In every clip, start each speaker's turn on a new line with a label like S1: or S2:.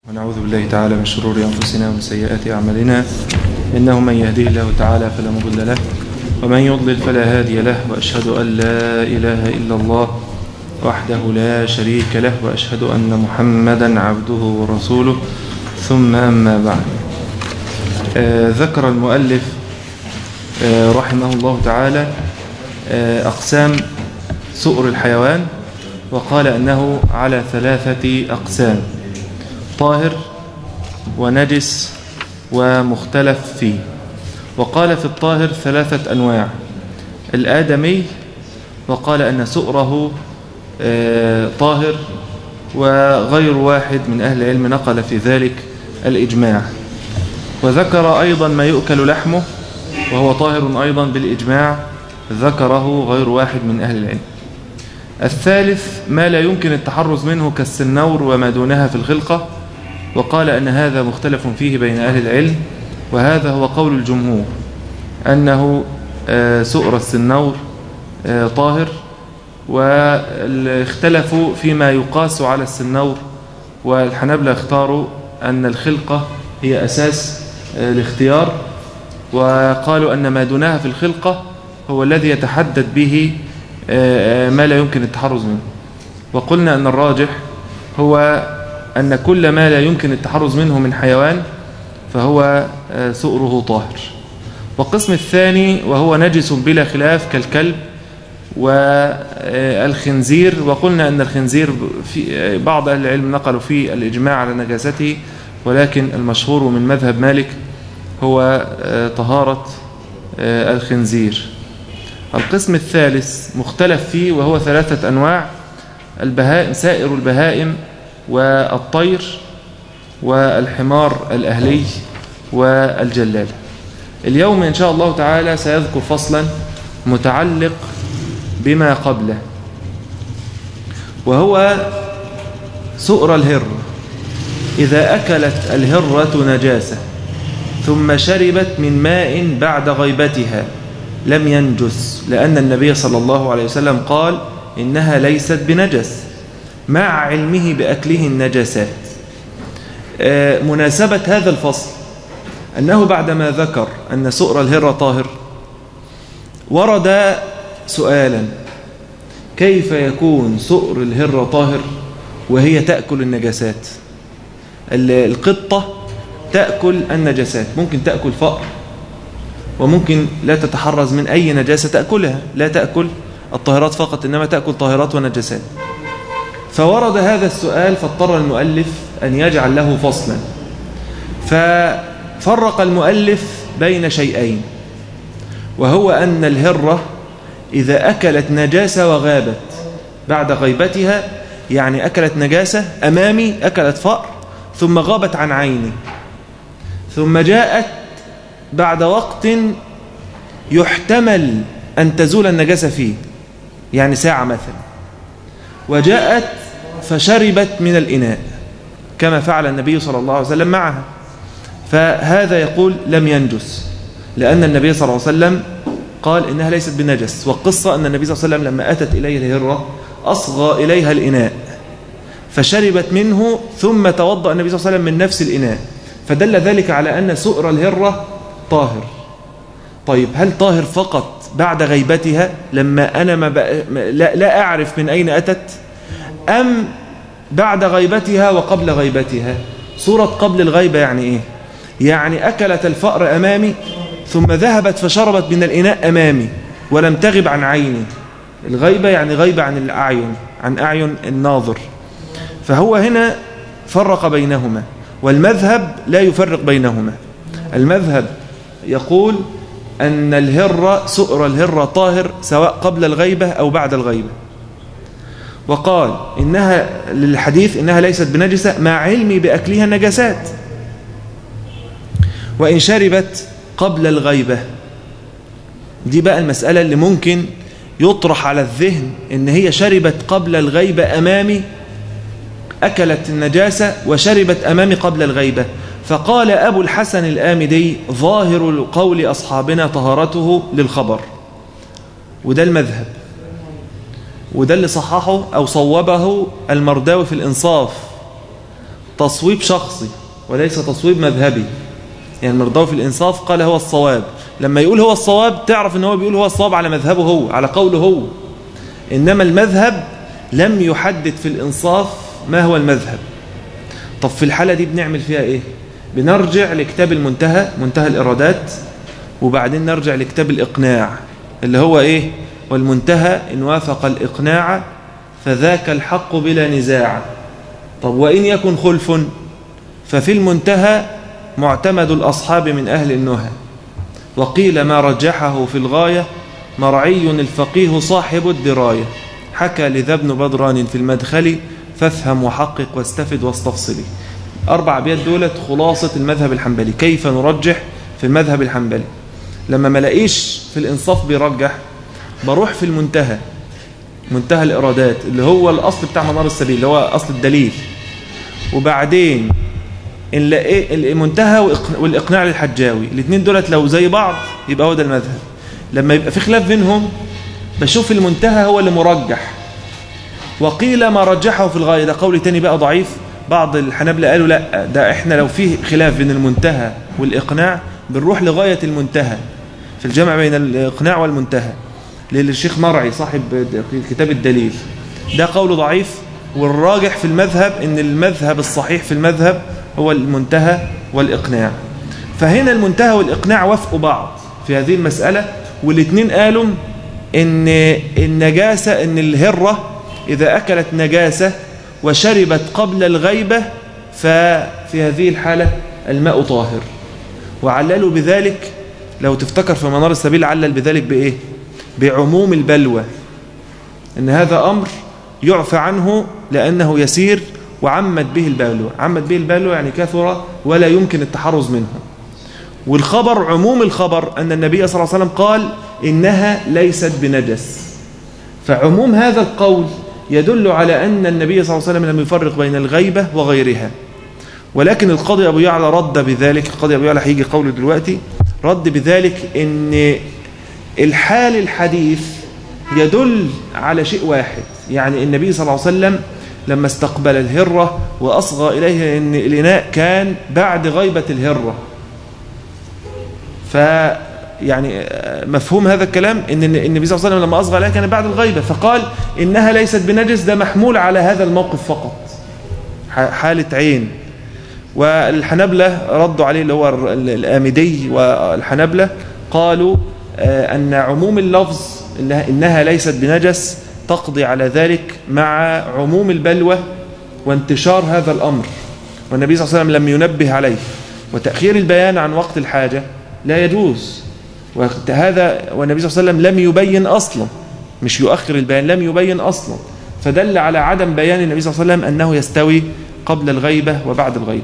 S1: ونعوذ بالله تعالى من شرور أنفسنا ومن سيئات أعمالنا إنه من يهديه الله تعالى فلا مضل له ومن يضلل فلا هادي له وأشهد أن لا إله إلا الله وحده لا شريك له وأشهد أن محمدا عبده ورسوله ثم أما بعد آه ذكر المؤلف آه رحمه الله تعالى آه أقسام سؤر الحيوان وقال أنه على ثلاثة أقسام طاهر ونجس ومختلف فيه وقال في الطاهر ثلاثة أنواع الآدمي وقال أن سؤره طاهر وغير واحد من أهل العلم نقل في ذلك الإجماع وذكر أيضا ما يؤكل لحمه وهو طاهر أيضا بالإجماع ذكره غير واحد من أهل العلم الثالث ما لا يمكن التحرز منه كالسنور وما دونها في الخلقة وقال أن هذا مختلف فيه بين أهل العلم وهذا هو قول الجمهور أنه سؤر السنور طاهر واختلفوا فيما يقاس على السنور والحنابلة اختاروا أن الخلقة هي أساس الاختيار وقالوا أن ما دونها في الخلقة هو الذي يتحدد به ما لا يمكن التحرز منه وقلنا أن الراجح هو أن كل ما لا يمكن التحرز منه من حيوان فهو سؤره طاهر والقسم الثاني وهو نجس بلا خلاف كالكلب والخنزير وقلنا أن الخنزير في بعض أهل العلم نقلوا فيه الإجماع على نجاسته ولكن المشهور من مذهب مالك هو طهارة الخنزير القسم الثالث مختلف فيه وهو ثلاثة أنواع البهائم سائر البهائم والطير والحمار الأهلي والجلال اليوم إن شاء الله تعالى سيذكر فصلا متعلق بما قبله وهو سؤر الهر إذا أكلت الهرة نجاسة ثم شربت من ماء بعد غيبتها لم ينجس لأن النبي صلى الله عليه وسلم قال إنها ليست بنجس مع علمه بأكله النجاسات مناسبة هذا الفصل أنه بعدما ذكر أن سؤر الهرة طاهر ورد سؤالا كيف يكون سؤر الهرة طاهر وهي تأكل النجاسات القطة تأكل النجاسات ممكن تأكل فأر وممكن لا تتحرز من أي نجاسة تأكلها لا تأكل الطاهرات فقط إنما تأكل طاهرات ونجاسات فورد هذا السؤال فاضطر المؤلف أن يجعل له فصلا ففرق المؤلف بين شيئين وهو أن الهرة إذا أكلت نجاسة وغابت بعد غيبتها يعني أكلت نجاسة أمامي أكلت فأر ثم غابت عن عيني ثم جاءت بعد وقت يحتمل أن تزول النجاسة فيه يعني ساعة مثلا وجاءت فشربت من الإناء كما فعل النبي صلى الله عليه وسلم معها فهذا يقول لم ينجس لأن النبي صلى الله عليه وسلم قال إنها ليست بنجس والقصة أن النبي صلى الله عليه وسلم لما أتت إليه الهرة أصغى إليها الإناء فشربت منه ثم توضأ النبي صلى الله عليه وسلم من نفس الإناء فدل ذلك على أن سؤر الهرة طاهر طيب هل طاهر فقط بعد غيبتها لما أنا ما لا, لا أعرف من أين أتت أم بعد غيبتها وقبل غيبتها صورة قبل الغيبة يعني إيه يعني أكلت الفأر أمامي ثم ذهبت فشربت من الإناء أمامي ولم تغب عن عيني الغيبة يعني غيبة عن الأعين عن أعين الناظر فهو هنا فرق بينهما والمذهب لا يفرق بينهما المذهب يقول أن الهرة سؤر الهرة طاهر سواء قبل الغيبة أو بعد الغيبة وقال إنها للحديث إنها ليست بنجسة مع علمي بأكلها النجاسات وإن شربت قبل الغيبة دي بقى المسألة اللي ممكن يطرح على الذهن إن هي شربت قبل الغيبة أمامي أكلت النجاسة وشربت أمامي قبل الغيبة فقال أبو الحسن الآمدي ظاهر قول أصحابنا طهارته للخبر وده المذهب وده اللي صححه أو صوبه المرداوي في الإنصاف تصويب شخصي وليس تصويب مذهبي يعني المرضاوي في الإنصاف قال هو الصواب لما يقول هو الصواب تعرف ان هو بيقول هو الصواب على مذهبه هو على قوله هو إنما المذهب لم يحدد في الإنصاف ما هو المذهب طب في الحالة دي بنعمل فيها إيه بنرجع لكتاب المنتهى منتهى الإرادات وبعدين نرجع لكتاب الإقناع اللي هو إيه والمنتهى إن وافق الإقناع فذاك الحق بلا نزاع طب وإن يكن خلف ففي المنتهى معتمد الأصحاب من أهل النهى وقيل ما رجحه في الغاية مرعي الفقيه صاحب الدراية حكى لذا ابن بدران في المدخل فافهم وحقق واستفد واستفصلي أربع أبيات دولت خلاصة المذهب الحنبلي كيف نرجح في المذهب الحنبلي لما ما لاقيش في الإنصاف بيرجح بروح في المنتهى منتهى الإرادات اللي هو الأصل بتاع منار السبيل اللي هو أصل الدليل وبعدين المنتهى والإقناع للحجاوي الاثنين دولت لو زي بعض يبقى هو ده المذهب لما يبقى في خلاف بينهم بشوف المنتهى هو اللي مرجح وقيل ما رجحه في الغاية ده قول تاني بقى ضعيف بعض الحنابلة قالوا لا ده احنا لو فيه خلاف بين المنتهى والإقناع بنروح لغاية المنتهى في الجمع بين الإقناع والمنتهى للشيخ مرعي صاحب كتاب الدليل ده قول ضعيف والراجح في المذهب ان المذهب الصحيح في المذهب هو المنتهى والإقناع فهنا المنتهى والإقناع وافقوا بعض في هذه المسألة والاثنين قالوا ان النجاسة ان الهرة إذا أكلت نجاسة وشربت قبل الغيبة ففي هذه الحالة الماء طاهر وعللوا بذلك لو تفتكر في منار السبيل علل بذلك بإيه بعموم البلوى إن هذا أمر يعفى عنه لأنه يسير وعمت به البلوى عمت به البلوى يعني كثر ولا يمكن التحرز منه والخبر عموم الخبر أن النبي صلى الله عليه وسلم قال إنها ليست بنجس فعموم هذا القول يدل على أن النبي صلى الله عليه وسلم لم يفرق بين الغيبة وغيرها ولكن القاضي أبو يعلى رد بذلك القاضي أبو يعلى هيجي قوله دلوقتي رد بذلك أن الحال الحديث يدل على شيء واحد يعني النبي صلى الله عليه وسلم لما استقبل الهرة وأصغى إليه أن الإناء كان بعد غيبة الهرة ف يعني مفهوم هذا الكلام ان النبي صلى الله عليه وسلم لما اصغى عليها كان بعد الغيبه فقال انها ليست بنجس ده محمول على هذا الموقف فقط حاله عين والحنبله ردوا عليه اللي هو الامدي والحنبله قالوا ان عموم اللفظ انها ليست بنجس تقضي على ذلك مع عموم البلوى وانتشار هذا الامر والنبي صلى الله عليه وسلم لم ينبه عليه وتاخير البيان عن وقت الحاجه لا يجوز وهذا والنبي صلى الله عليه وسلم لم يبين أصلا مش يؤخر البيان لم يبين أصلا فدل على عدم بيان النبي صلى الله عليه وسلم أنه يستوي قبل الغيبة وبعد الغيبة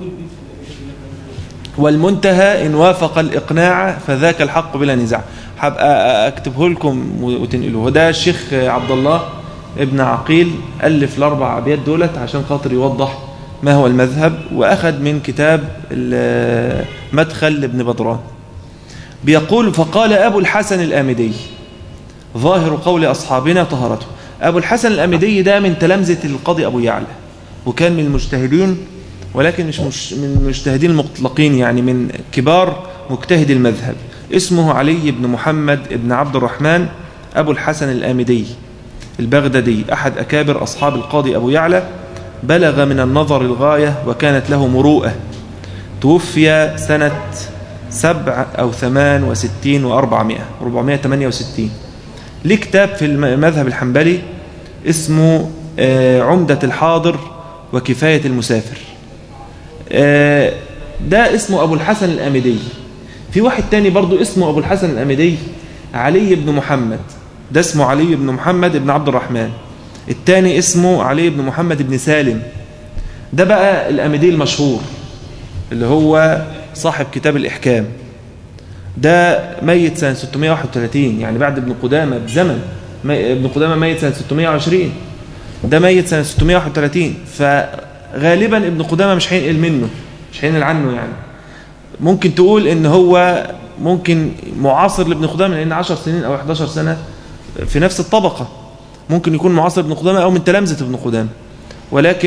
S1: والمنتهى إن وافق الإقناع فذاك الحق بلا نزاع هبقى أكتبه لكم وتنقلوه ده الشيخ عبد الله ابن عقيل ألف الأربع أبيات دولت عشان خاطر يوضح ما هو المذهب وأخذ من كتاب مدخل لابن بدران بيقول فقال أبو الحسن الآمدي ظاهر قول أصحابنا طهرته أبو الحسن الآمدي ده من تلامذة القاضي أبو يعلى وكان من المجتهدين ولكن مش, مش من المجتهدين المطلقين يعني من كبار مجتهد المذهب اسمه علي بن محمد بن عبد الرحمن أبو الحسن الآمدي البغدادي أحد أكابر أصحاب القاضي أبو يعلى بلغ من النظر الغاية وكانت له مروءة توفي سنة سبع أو ثمان وستين وأربعمائة ربعمائة تمانية وستين ليه كتاب في المذهب الحنبلي اسمه عمدة الحاضر وكفاية المسافر ده اسمه أبو الحسن الأمدي في واحد تاني برضو اسمه أبو الحسن الأمدي علي بن محمد ده اسمه علي بن محمد بن عبد الرحمن التاني اسمه علي بن محمد بن سالم ده بقى الأمدي المشهور اللي هو صاحب كتاب الإحكام ده ميت سنة 631 يعني بعد ابن قدامة بزمن ابن قدامة ميت سنة 620 ده ميت سنة 631 فغالبا ابن قدامة مش هينقل منه مش هينقل عنه يعني ممكن تقول ان هو ممكن معاصر لابن قدامة لان 10 سنين او 11 سنة في نفس الطبقة ممكن يكون معاصر ابن قدامة او من تلامذة ابن قدامة ولكن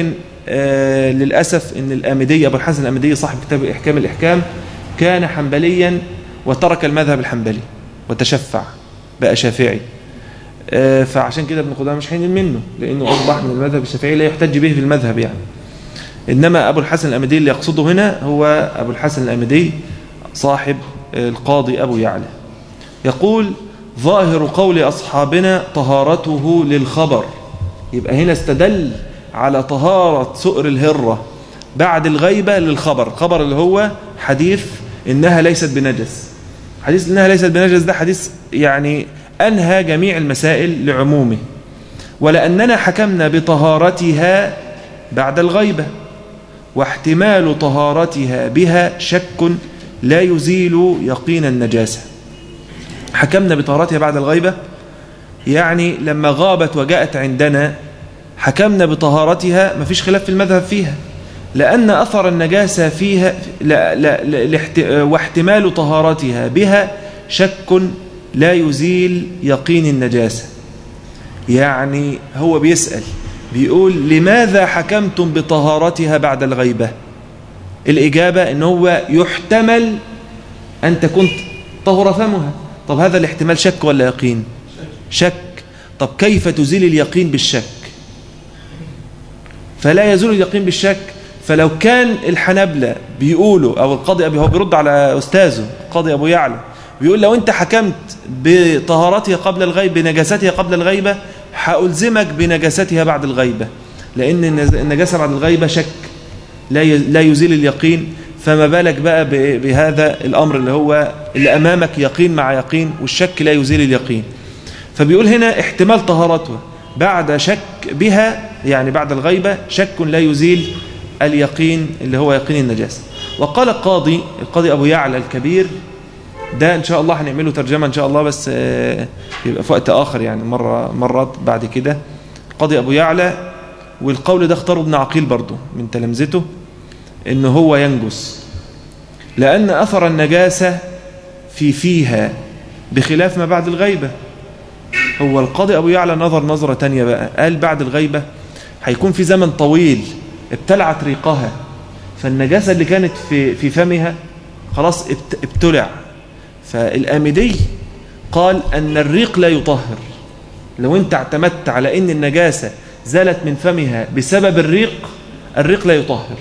S1: آه للأسف أن الآمدي أبو الحسن الآمدي صاحب كتاب إحكام الإحكام كان حنبليا وترك المذهب الحنبلي وتشفع بقى شافعي آه فعشان كده ابن قدامه مش حين منه لأنه أصبح من المذهب الشافعي لا يحتج به في المذهب يعني إنما أبو الحسن الأمدي اللي يقصده هنا هو أبو الحسن الأمدي صاحب القاضي أبو يعلى يقول ظاهر قول أصحابنا طهارته للخبر يبقى هنا استدل على طهارة سؤر الهرة بعد الغيبة للخبر خبر اللي هو حديث إنها ليست بنجس حديث إنها ليست بنجس ده حديث يعني أنهى جميع المسائل لعمومه ولأننا حكمنا بطهارتها بعد الغيبة واحتمال طهارتها بها شك لا يزيل يقين النجاسة حكمنا بطهارتها بعد الغيبة يعني لما غابت وجاءت عندنا حكمنا بطهارتها ما فيش خلاف في المذهب فيها لأن أثر النجاسة فيها لا لا لا واحتمال طهارتها بها شك لا يزيل يقين النجاسة يعني هو بيسأل بيقول لماذا حكمتم بطهارتها بعد الغيبة الإجابة أنه هو يحتمل أن تكون طهر فمها طب هذا الاحتمال شك ولا يقين شك طب كيف تزيل اليقين بالشك فلا يزول اليقين بالشك فلو كان الحنبلة بيقولوا أو القاضي أبي هو بيرد على أستاذه القاضي أبو يعلى بيقول لو أنت حكمت بطهارتها قبل الغيبة بنجاستها قبل الغيبة هألزمك بنجاستها بعد الغيبة لأن النجاسة بعد الغيبة شك لا يزيل اليقين فما بالك بقى بهذا الأمر اللي هو اللي أمامك يقين مع يقين والشك لا يزيل اليقين فبيقول هنا احتمال طهارتها بعد شك بها يعني بعد الغيبة شك لا يزيل اليقين اللي هو يقين النجاسة وقال القاضي القاضي أبو يعلى الكبير ده إن شاء الله هنعمله ترجمة إن شاء الله بس يبقى في وقت آخر يعني مرة مرات بعد كده القاضي أبو يعلى والقول ده اختاره ابن عقيل برضه من تلامذته إن هو ينجس لأن أثر النجاسة في فيها بخلاف ما بعد الغيبة هو القاضي أبو يعلى نظر نظرة تانية بقى قال بعد الغيبة هيكون في زمن طويل ابتلعت ريقها فالنجاسة اللي كانت في, في فمها خلاص ابتلع فالآمدي قال أن الريق لا يطهر لو انت اعتمدت على أن النجاسة زالت من فمها بسبب الريق الريق لا يطهر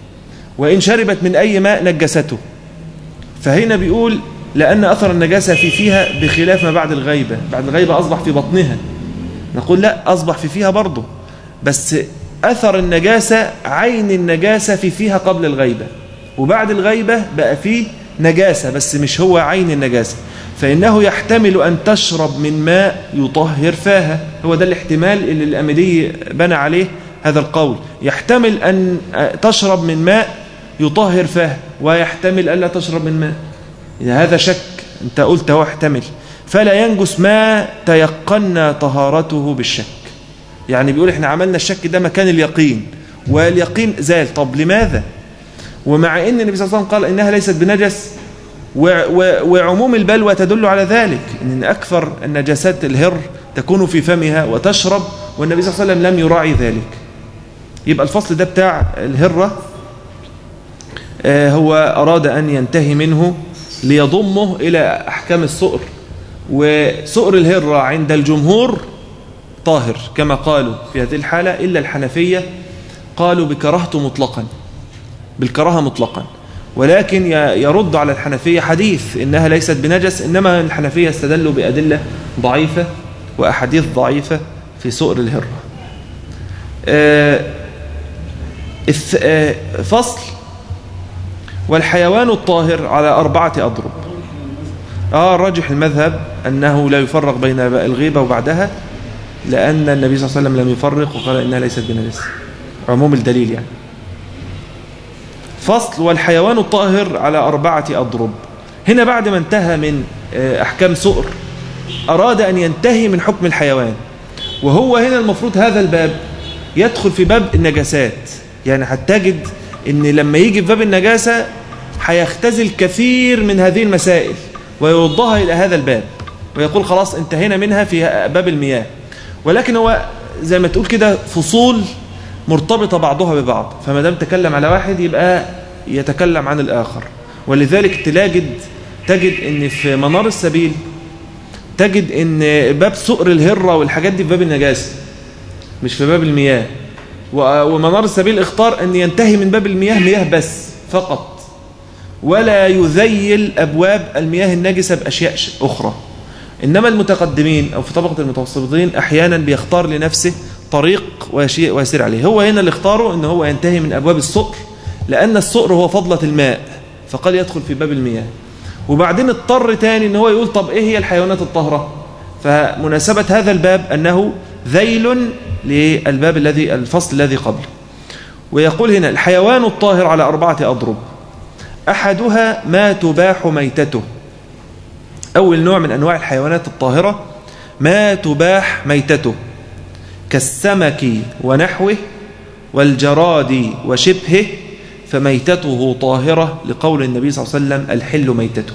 S1: وإن شربت من أي ماء نجسته فهنا بيقول لأن أثر النجاسة في فيها بخلاف ما بعد الغيبة بعد الغيبة أصبح في بطنها نقول لا أصبح في فيها برضه بس أثر النجاسة عين النجاسة في فيها قبل الغيبة وبعد الغيبة بقى فيه نجاسة بس مش هو عين النجاسة فإنه يحتمل أن تشرب من ماء يطهر فاها هو ده الاحتمال اللي الأمدي بنى عليه هذا القول يحتمل أن تشرب من ماء يطهر فاها ويحتمل ألا تشرب من ماء إذا هذا شك أنت قلت هو احتمل فلا ينجس ما تيقنا طهارته بالشك يعني بيقول احنا عملنا الشك ده مكان اليقين واليقين زال طب لماذا ومع ان النبي صلى الله عليه وسلم قال انها ليست بنجس وعموم البلوى تدل على ذلك ان اكثر النجاسات الهر تكون في فمها وتشرب والنبي صلى الله عليه وسلم لم يراعي ذلك يبقى الفصل ده بتاع الهرة هو أراد أن ينتهي منه ليضمه إلى أحكام السؤر وسؤر الهرة عند الجمهور طاهر كما قالوا في هذه الحالة إلا الحنفية قالوا بكرهته مطلقا بالكراهة مطلقا ولكن يرد على الحنفية حديث إنها ليست بنجس إنما الحنفية استدلوا بأدلة ضعيفة وأحاديث ضعيفة في سؤر الهرة فصل والحيوان الطاهر على أربعة أضرب آه راجح المذهب أنه لا يفرق بين الغيبة وبعدها لأن النبي صلى الله عليه وسلم لم يفرق وقال إنها ليست بنجس عموم الدليل يعني فصل والحيوان الطاهر على أربعة أضرب هنا بعد ما انتهى من أحكام سؤر أراد أن ينتهي من حكم الحيوان وهو هنا المفروض هذا الباب يدخل في باب النجاسات يعني هتجد ان لما يجي في باب النجاسة هيختزل كثير من هذه المسائل ويوضها إلى هذا الباب ويقول خلاص انتهينا منها في باب المياه ولكن هو زي ما تقول كده فصول مرتبطة بعضها ببعض فما دام تكلم على واحد يبقى يتكلم عن الآخر ولذلك تلاجد تجد ان في منار السبيل تجد ان باب سؤر الهرة والحاجات دي في باب النجاسة مش في باب المياه ومنار السبيل اختار ان ينتهي من باب المياه مياه بس فقط ولا يذيل أبواب المياه النجسة بأشياء أخرى إنما المتقدمين أو في طبقة المتوسطين أحيانا بيختار لنفسه طريق ويسير عليه هو هنا اللي اختاره ان هو ينتهي من أبواب السؤر لأن السؤر هو فضلة الماء فقال يدخل في باب المياه وبعدين اضطر تاني ان هو يقول طب ايه هي الحيوانات الطاهرة فمناسبة هذا الباب أنه ذيل للباب الذي الفصل الذي قبله ويقول هنا الحيوان الطاهر على أربعة أضرب أحدها ما تباح ميتته أول نوع من أنواع الحيوانات الطاهرة ما تباح ميتته كالسمك ونحوه والجراد وشبهه فميتته طاهرة لقول النبي صلى الله عليه وسلم الحل ميتته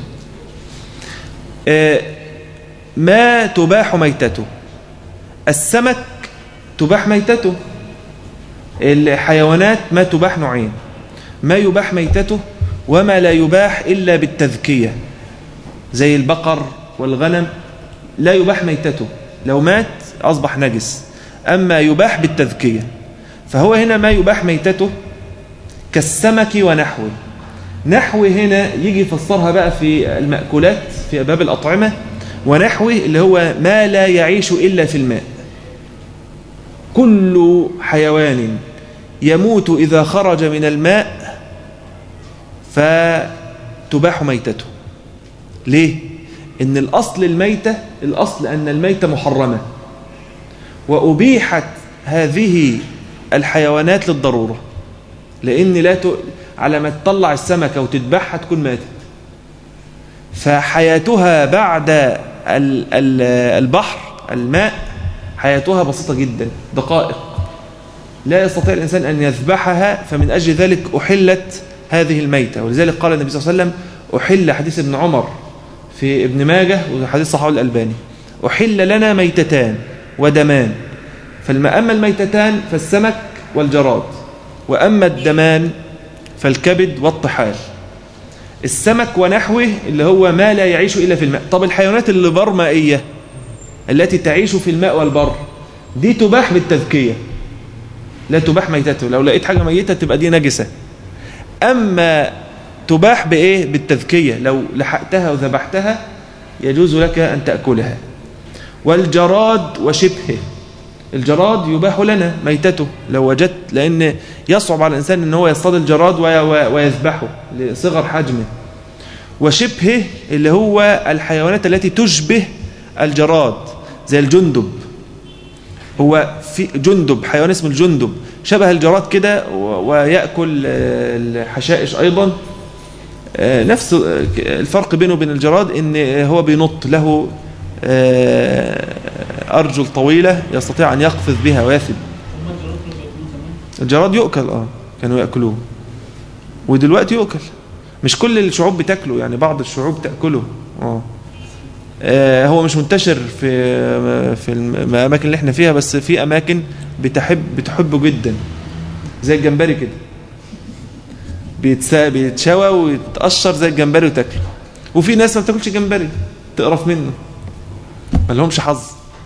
S1: ما تباح ميتته السمك تباح ميتته الحيوانات ما تباح نوعين ما يباح ميتته وما لا يباح إلا بالتذكية زي البقر والغنم لا يباح ميتته لو مات أصبح نجس أما يباح بالتذكية فهو هنا ما يباح ميتته كالسمك ونحوه نحو هنا يجي يفسرها بقى في المأكولات في باب الأطعمة ونحوه اللي هو ما لا يعيش إلا في الماء كل حيوان يموت إذا خرج من الماء فتباح ميتته ليه؟ إن الأصل الميتة الأصل أن الميتة محرمة وأبيحت هذه الحيوانات للضرورة لأن لا ت... على ما تطلع السمكة وتذبحها تكون ماتت فحياتها بعد ال... ال... البحر الماء حياتها بسيطة جدا دقائق لا يستطيع الإنسان أن يذبحها فمن أجل ذلك أحلت هذه الميتة ولذلك قال النبي صلى الله عليه وسلم أحل حديث ابن عمر في ابن ماجه وحديث صحابه الألباني أحل لنا ميتتان ودمان فالما أما الميتتان فالسمك والجراد وأما الدمان فالكبد والطحال السمك ونحوه اللي هو ما لا يعيش إلا في الماء طب الحيوانات اللي برمائية التي تعيش في الماء والبر دي تباح بالتذكية لا تباح ميتته لو لقيت حاجة ميتة تبقى دي نجسة أما تباح بإيه بالتذكية لو لحقتها وذبحتها يجوز لك أن تأكلها والجراد وشبهه الجراد يباح لنا ميتته لو وجدت لأن يصعب على الإنسان أن هو يصطاد الجراد ويذبحه لصغر حجمه وشبهه اللي هو الحيوانات التي تشبه الجراد زي الجندب هو في جندب حيوان اسمه الجندب شبه الجراد كده ويأكل الحشائش أيضا نفس الفرق بينه وبين الجراد ان هو بينط له أرجل طويلة يستطيع أن يقفز بها ويثب الجراد يؤكل آه كانوا يأكلوه ودلوقتي يؤكل مش كل الشعوب بتاكله يعني بعض الشعوب تأكله آه. آه هو مش منتشر في في الأماكن اللي احنا فيها بس في أماكن بتحب بتحبه جدا زي الجمبري كده بيتشوى ويتقشر زي الجمبري وتاكله وفي ناس ما بتاكلش جمبري تقرف منه ما لهمش حظ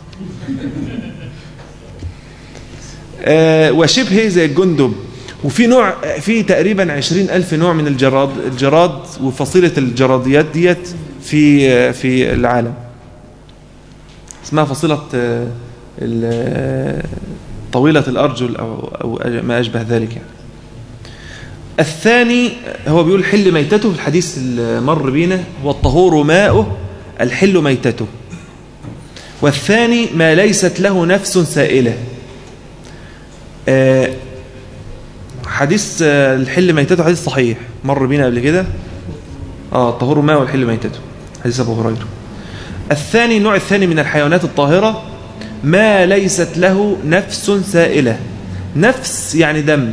S1: آه وشبه زي الجندب وفي نوع في تقريبا عشرين ألف نوع من الجراد الجراد وفصيلة الجراديات ديت في في العالم اسمها فصيلة طويلة الأرجل أو, أو ما أشبه ذلك يعني الثاني هو بيقول حل ميتته في الحديث المر بينا هو الطهور ماؤه الحل ميتته والثاني ما ليست له نفس سائلة حديث الحل ميتته حديث صحيح مر بينا قبل كده اه الطهور ماء والحل ميتته حديث ابو هريره الثاني النوع الثاني من الحيوانات الطاهرة ما ليست له نفس سائلة نفس يعني دم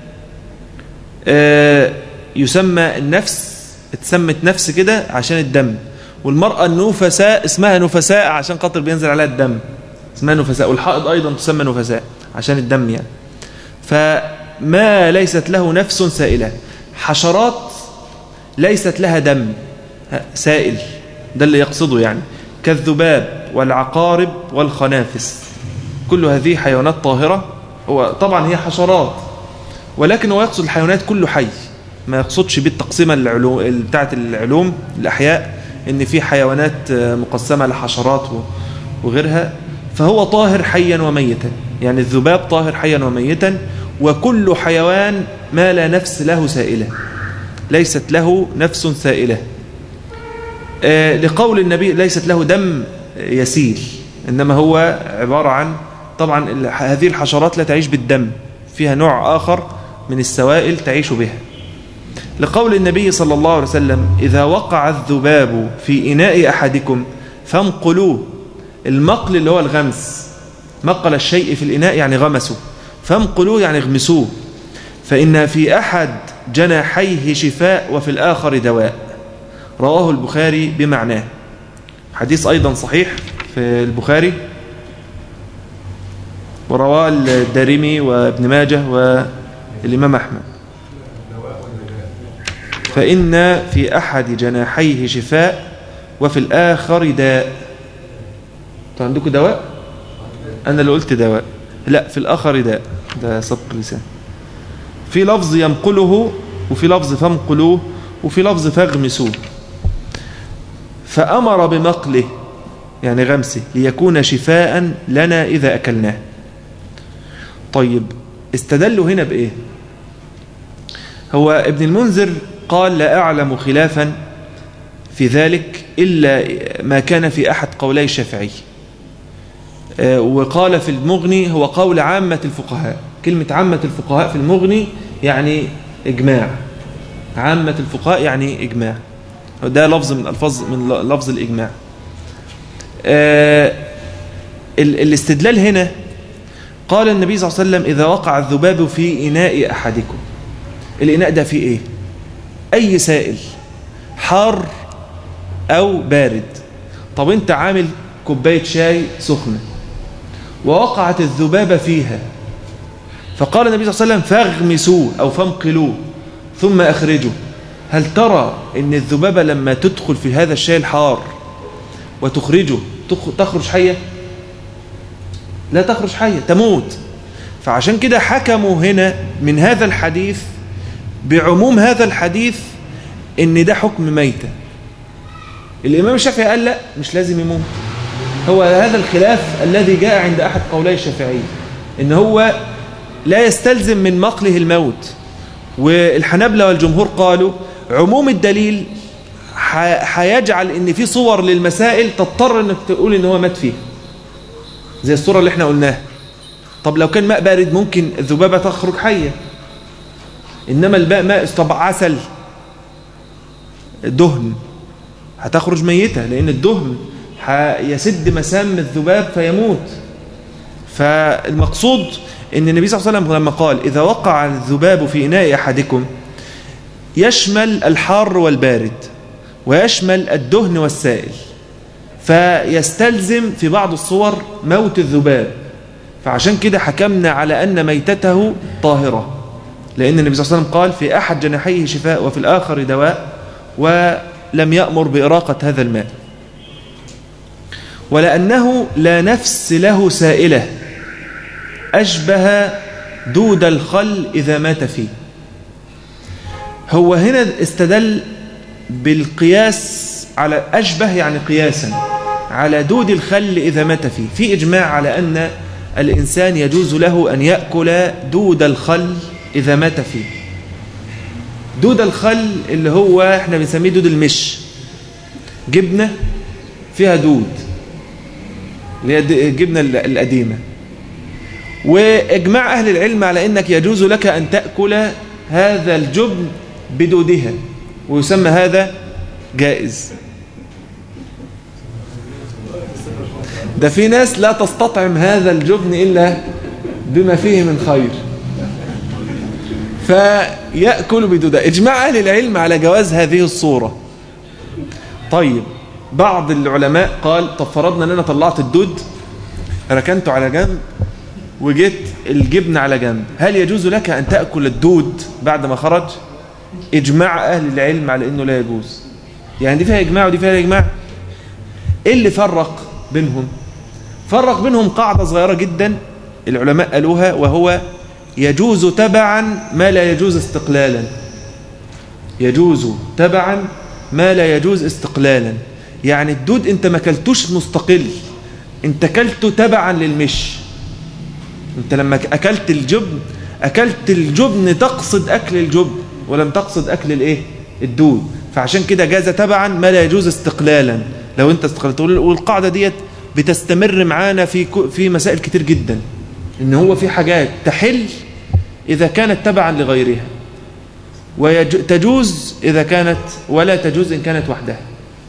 S1: آه يسمى النفس اتسمت نفس كده عشان الدم والمرأة النفساء اسمها نفساء عشان خاطر بينزل عليها الدم اسمها نفساء والحائض أيضا تسمى نفساء عشان الدم يعني فما ليست له نفس سائلة حشرات ليست لها دم سائل ده اللي يقصده يعني كالذباب والعقارب والخنافس كل هذه حيوانات طاهرة هو طبعا هي حشرات ولكن هو يقصد الحيوانات كله حي ما يقصدش بالتقسيمة العلوم بتاعت العلوم الأحياء إن في حيوانات مقسمة لحشرات وغيرها فهو طاهر حيا وميتا يعني الذباب طاهر حيا وميتا وكل حيوان ما لا نفس له سائلة ليست له نفس سائلة آه لقول النبي ليست له دم يسيل إنما هو عبارة عن طبعا هذه الحشرات لا تعيش بالدم فيها نوع آخر من السوائل تعيش بها لقول النبي صلى الله عليه وسلم إذا وقع الذباب في إناء أحدكم فانقلوه المقل اللي هو الغمس مقل الشيء في الإناء يعني غمسه فانقلوه يعني اغمسوه فإن في أحد جناحيه شفاء وفي الآخر دواء رواه البخاري بمعناه حديث أيضا صحيح في البخاري ورواه الدارمي وابن ماجه والإمام أحمد فإن في أحد جناحيه شفاء وفي الآخر داء طيب عندكم دواء أنا اللي قلت دواء لا في الآخر داء ده سبق لسان في لفظ ينقله وفي لفظ فانقلوه وفي لفظ فاغمسوه فأمر بمقله يعني غمسه ليكون شفاء لنا إذا أكلناه طيب استدلوا هنا بإيه هو ابن المنذر قال لا أعلم خلافا في ذلك إلا ما كان في أحد قولي الشافعي وقال في المغني هو قول عامة الفقهاء كلمة عامة الفقهاء في المغني يعني إجماع عامة الفقهاء يعني إجماع ده لفظ من الفاظ من لفظ الإجماع الاستدلال هنا قال النبي صلى الله عليه وسلم إذا وقع الذباب في إناء أحدكم الإناء ده فيه إيه أي سائل حار أو بارد طب أنت عامل كوباية شاي سخنة ووقعت الذبابة فيها فقال النبي صلى الله عليه وسلم فاغمسوه أو فانقلوه ثم أخرجوه هل ترى أن الذبابة لما تدخل في هذا الشاي الحار وتخرجه تخرج حية لا تخرج حية تموت فعشان كده حكموا هنا من هذا الحديث بعموم هذا الحديث ان ده حكم ميتة الإمام الشافعي قال لا مش لازم يموت هو هذا الخلاف الذي جاء عند أحد قولي الشافعي ان هو لا يستلزم من مقله الموت والحنبلة والجمهور قالوا عموم الدليل هيجعل ان في صور للمسائل تضطر انك تقول ان هو مات فيه زي الصورة اللي احنا قلناها طب لو كان ماء بارد ممكن الذبابة تخرج حية إنما الماء ماء طب عسل دهن هتخرج ميتة لأن الدهن يسد مسام الذباب فيموت فالمقصود أن النبي صلى الله عليه وسلم لما قال إذا وقع الذباب في إناء أحدكم يشمل الحار والبارد ويشمل الدهن والسائل فيستلزم في بعض الصور موت الذباب فعشان كده حكمنا على أن ميتته طاهرة لأن النبي صلى الله عليه وسلم قال في أحد جناحيه شفاء وفي الآخر دواء ولم يأمر بإراقة هذا الماء ولأنه لا نفس له سائلة أشبه دود الخل إذا مات فيه هو هنا استدل بالقياس على أشبه يعني قياسا على دود الخل إذا مات فيه في إجماع على أن الإنسان يجوز له أن يأكل دود الخل إذا مات فيه دود الخل اللي هو احنا بنسميه دود المش جبنة فيها دود اللي هي الجبنة القديمة وإجماع أهل العلم على أنك يجوز لك أن تأكل هذا الجبن بدودها ويسمى هذا جائز ده في ناس لا تستطعم هذا الجبن إلا بما فيه من خير فيأكل بدودة إجماع أهل العلم على جواز هذه الصورة طيب بعض العلماء قال طب فرضنا أن أنا طلعت الدود ركنته على جنب وجيت الجبن على جنب هل يجوز لك أن تأكل الدود بعد ما خرج إجماع أهل العلم على أنه لا يجوز يعني دي فيها إجماع ودي فيها إجماع إيه اللي فرق بينهم فرق بينهم قاعدة صغيرة جدا العلماء قالوها وهو يجوز تبعا ما لا يجوز استقلالا يجوز تبعا ما لا يجوز استقلالا يعني الدود انت ما كلتوش مستقل انت كلته تبعا للمش انت لما اكلت الجبن اكلت الجبن تقصد اكل الجبن ولم تقصد اكل الايه الدود فعشان كده جاز تبعا ما لا يجوز استقلالا لو انت استقلت والقاعده ديت بتستمر معانا في في مسائل كتير جدا ان هو في حاجات تحل اذا كانت تبعا لغيرها وتجوز اذا كانت ولا تجوز ان كانت وحدها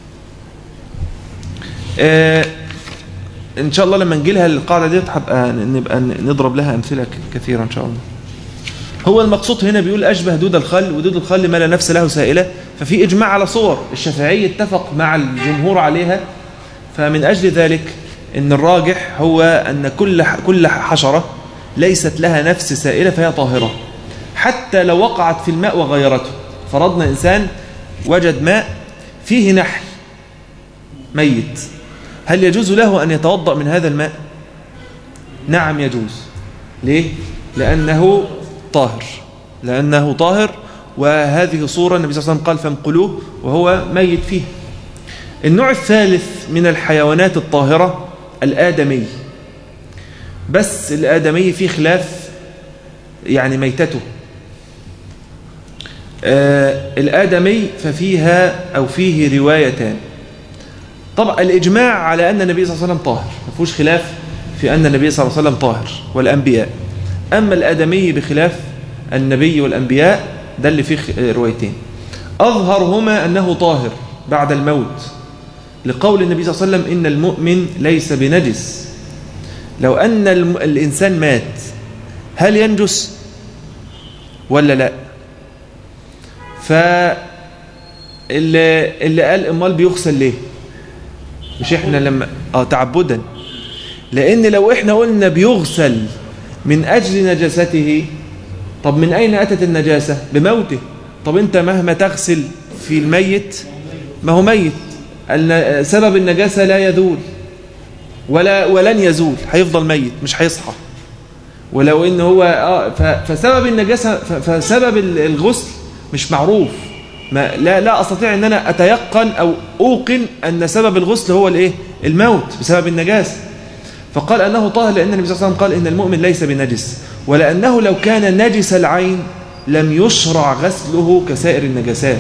S1: آه ان شاء الله لما نجي لها القاعده ديت هبقى نبقى نضرب لها امثله كثيره ان شاء الله هو المقصود هنا بيقول اشبه دود الخل ودود الخل ما لا نفس له سائله ففي اجماع على صور الشافعي اتفق مع الجمهور عليها فمن اجل ذلك ان الراجح هو ان كل كل حشره ليست لها نفس سائله فهي طاهره حتى لو وقعت في الماء وغيرته فرضنا انسان وجد ماء فيه نحل ميت هل يجوز له أن يتوضأ من هذا الماء نعم يجوز ليه لأنه طاهر لأنه طاهر وهذه صورة النبي صلى الله عليه وسلم قال فانقلوه وهو ميت فيه النوع الثالث من الحيوانات الطاهرة الآدمي بس الآدمي فيه خلاف يعني ميتته آه الآدمي ففيها أو فيه روايتان طبعا الإجماع على أن النبي صلى الله عليه وسلم طاهر ما فيهوش خلاف في أن النبي صلى الله عليه وسلم طاهر والأنبياء أما الآدمي بخلاف النبي والأنبياء ده اللي فيه روايتين أظهرهما أنه طاهر بعد الموت لقول النبي صلى الله عليه وسلم إن المؤمن ليس بنجس لو أن الإنسان مات هل ينجس ولا لا فاللي اللي قال امال بيغسل ليه مش احنا لما اه تعبدا لان لو احنا قلنا بيغسل من اجل نجاسته طب من اين اتت النجاسه بموته طب انت مهما تغسل في الميت ما هو ميت سبب النجاسه لا يزول ولا ولن يزول هيفضل ميت مش هيصحى ولو ان هو اه فسبب النجاسه فسبب الغسل مش معروف ما لا لا استطيع ان انا اتيقن او اوقن ان سبب الغسل هو الايه الموت بسبب النجاسه فقال انه طاهر لان النبي صلى الله عليه وسلم قال ان المؤمن ليس بنجس ولانه لو كان نجس العين لم يشرع غسله كسائر النجاسات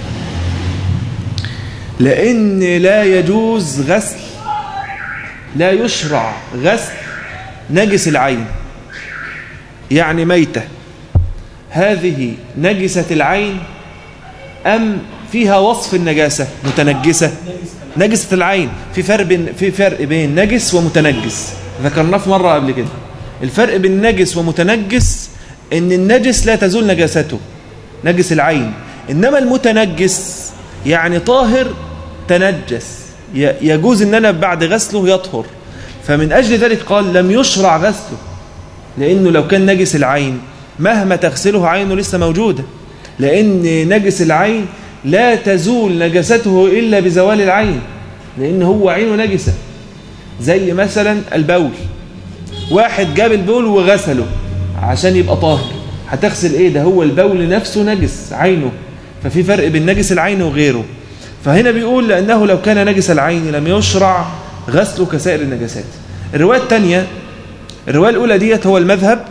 S1: لان لا يجوز غسل لا يشرع غسل نجس العين يعني ميته هذه نجسه العين أم فيها وصف النجاسة متنجسة نجسة العين في فرق بين في فرق بين نجس ومتنجس ذكرناه في مرة قبل كده الفرق بين نجس ومتنجس ان النجس لا تزول نجاسته نجس العين انما المتنجس يعني طاهر تنجس يجوز ان انا بعد غسله يطهر فمن اجل ذلك قال لم يشرع غسله لانه لو كان نجس العين مهما تغسله عينه لسه موجوده لأن نجس العين لا تزول نجسته إلا بزوال العين لأن هو عينه نجسة زي مثلا البول واحد جاب البول وغسله عشان يبقى طاهر هتغسل ايه ده هو البول نفسه نجس عينه ففي فرق بين نجس العين وغيره فهنا بيقول لأنه لو كان نجس العين لم يشرع غسله كسائر النجاسات الرواية الثانية الرواية الأولى ديت هو المذهب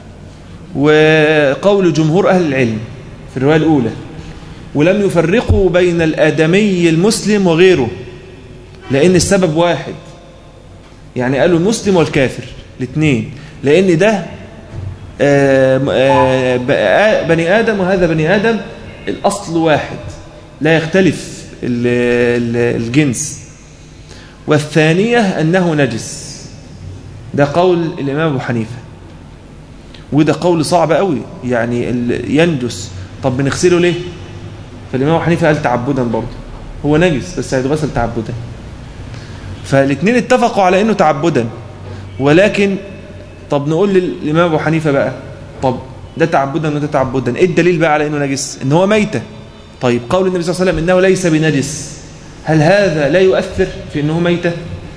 S1: وقول جمهور أهل العلم في الرواية الأولى ولم يفرقوا بين الآدمي المسلم وغيره لأن السبب واحد يعني قالوا المسلم والكافر الاثنين لأن ده بني آدم وهذا بني آدم الأصل واحد لا يختلف الجنس والثانية أنه نجس ده قول الإمام أبو حنيفة وده قول صعب قوي يعني ينجس طب بنغسله ليه فالإمام أبو حنيفة قال تعبدا برضه هو نجس بس هيتغسل تعبدا فالاثنين اتفقوا على انه تعبدا ولكن طب نقول للإمام أبو حنيفة بقى طب ده تعبدا وده تعبدا ايه الدليل بقى على انه نجس ان هو ميتة طيب قول النبي صلى الله عليه وسلم انه ليس بنجس هل هذا لا يؤثر في انه ميتة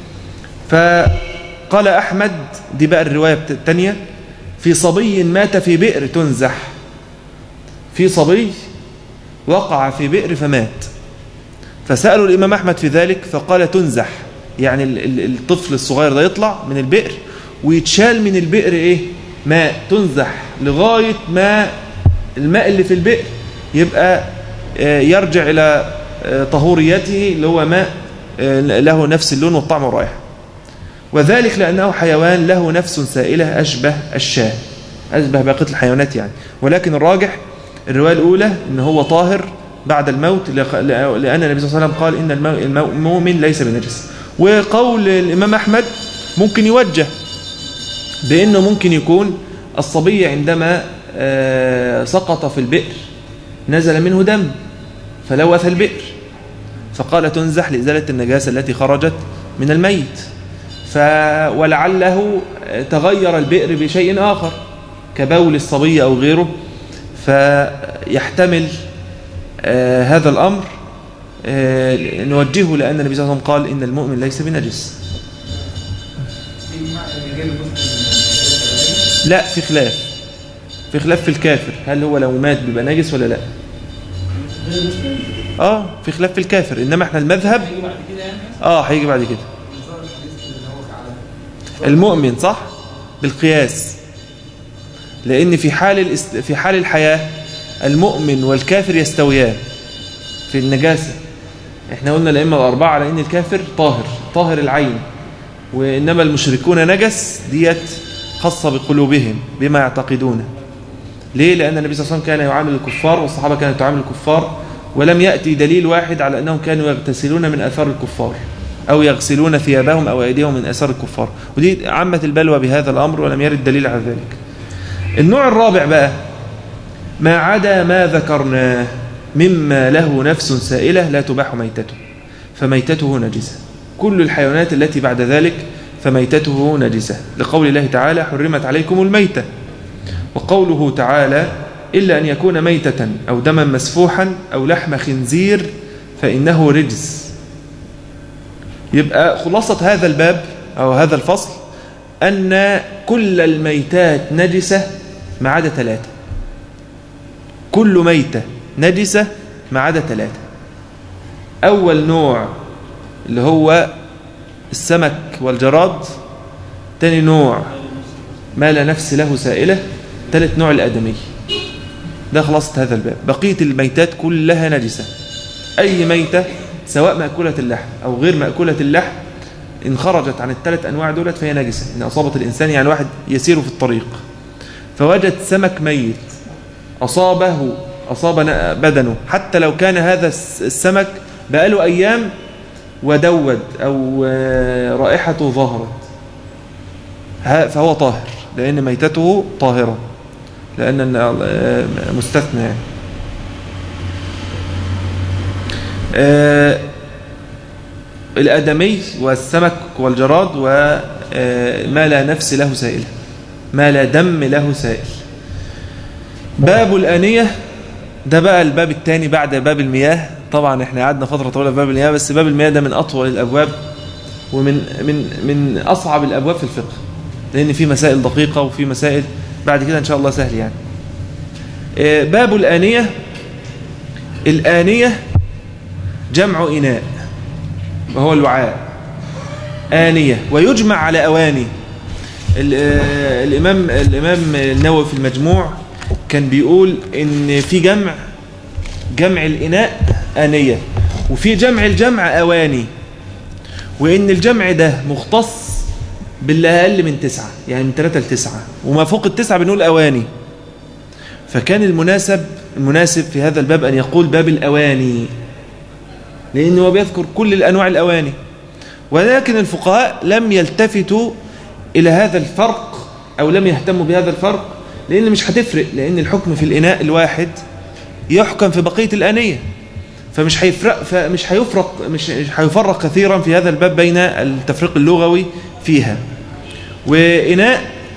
S1: فقال احمد دي بقى الرواية الثانية في صبي مات في بئر تنزح في صبي وقع في بئر فمات فسألوا الإمام أحمد في ذلك فقال تنزح يعني الطفل الصغير ده يطلع من البئر ويتشال من البئر إيه ماء تنزح لغاية ما الماء اللي في البئر يبقى يرجع إلى طهوريته اللي هو ماء له نفس اللون والطعم والرائحة وذلك لأنه حيوان له نفس سائلة أشبه الشاه أشبه باقية الحيوانات يعني ولكن الراجح الرواية الأولى أن هو طاهر بعد الموت لأن النبي صلى الله عليه وسلم قال إن المؤمن ليس بنجس وقول الإمام أحمد ممكن يوجه بأنه ممكن يكون الصبي عندما سقط في البئر نزل منه دم فلوث البئر فقال تنزح لإزالة النجاسة التي خرجت من الميت ف ولعله تغير البئر بشيء آخر كبول الصبي أو غيره فيحتمل آه هذا الأمر آه نوجهه لأن النبي صلى الله عليه وسلم قال إن المؤمن ليس بنجس لا في خلاف في خلاف في الكافر هل هو لو مات بيبقى نجس ولا لا اه في خلاف في الكافر انما احنا المذهب اه هيجي بعد كده المؤمن صح بالقياس لان في حال الاست... في حال الحياه المؤمن والكافر يستويان في النجاسه احنا قلنا الائمه الاربعه على ان الكافر طاهر طاهر العين وانما المشركون نجس ديت خاصه بقلوبهم بما يعتقدونه ليه لان النبي صلى الله عليه وسلم كان يعامل الكفار والصحابه كانت تعامل الكفار ولم ياتي دليل واحد على انهم كانوا يغتسلون من اثار الكفار أو يغسلون ثيابهم أو أيديهم من أثار الكفار ودي عامة البلوى بهذا الأمر ولم يرد دليل على ذلك النوع الرابع بقى ما عدا ما ذكرناه مما له نفس سائلة لا تباح ميتته فميتته نجسة كل الحيوانات التي بعد ذلك فميتته نجسة لقول الله تعالى حرمت عليكم الميتة وقوله تعالى إلا أن يكون ميتة أو دما مسفوحا أو لحم خنزير فإنه رجس يبقى خلاصة هذا الباب أو هذا الفصل أن كل الميتات نجسة ما عدا ثلاثة كل ميتة نجسة ما عدا ثلاثة أول نوع اللي هو السمك والجراد تاني نوع ما لا نفس له سائلة ثالث نوع الآدمي ده خلاصة هذا الباب بقية الميتات كلها نجسة أي ميتة سواء مأكولة اللحم أو غير مأكولة اللحم إن خرجت عن الثلاث أنواع دولت فهي نجسة إن أصابت الإنسان يعني واحد يسير في الطريق فوجد سمك ميت أصابه أصاب بدنه حتى لو كان هذا السمك بقاله أيام ودود أو رائحته ظهرت فهو طاهر لأن ميتته طاهرة لأن مستثنى يعني آه الآدمي والسمك والجراد وما لا نفس له سائلة ما لا دم له سائل باب الآنية ده بقى الباب الثاني بعد باب المياه طبعا احنا قعدنا فترة طويلة في باب المياه بس باب المياه ده من أطول الأبواب ومن من من أصعب الأبواب في الفقه لأن في مسائل دقيقة وفي مسائل بعد كده إن شاء الله سهل يعني آه باب الآنية الآنية جمع إناء وهو الوعاء آنية ويجمع على أواني الإمام, الإمام النووي في المجموع كان بيقول إن في جمع جمع الإناء آنية وفي جمع الجمع أواني وإن الجمع ده مختص باللي أقل من تسعة يعني من ثلاثة لتسعة وما فوق التسعة بنقول أواني فكان المناسب المناسب في هذا الباب أن يقول باب الأواني لأنه بيذكر كل الأنواع الأواني ولكن الفقهاء لم يلتفتوا إلى هذا الفرق أو لم يهتموا بهذا الفرق لأن مش هتفرق لأن الحكم في الإناء الواحد يحكم في بقية الآنية فمش هيفرق فمش هيفرق مش هيفرق كثيرا في هذا الباب بين التفريق اللغوي فيها وإناء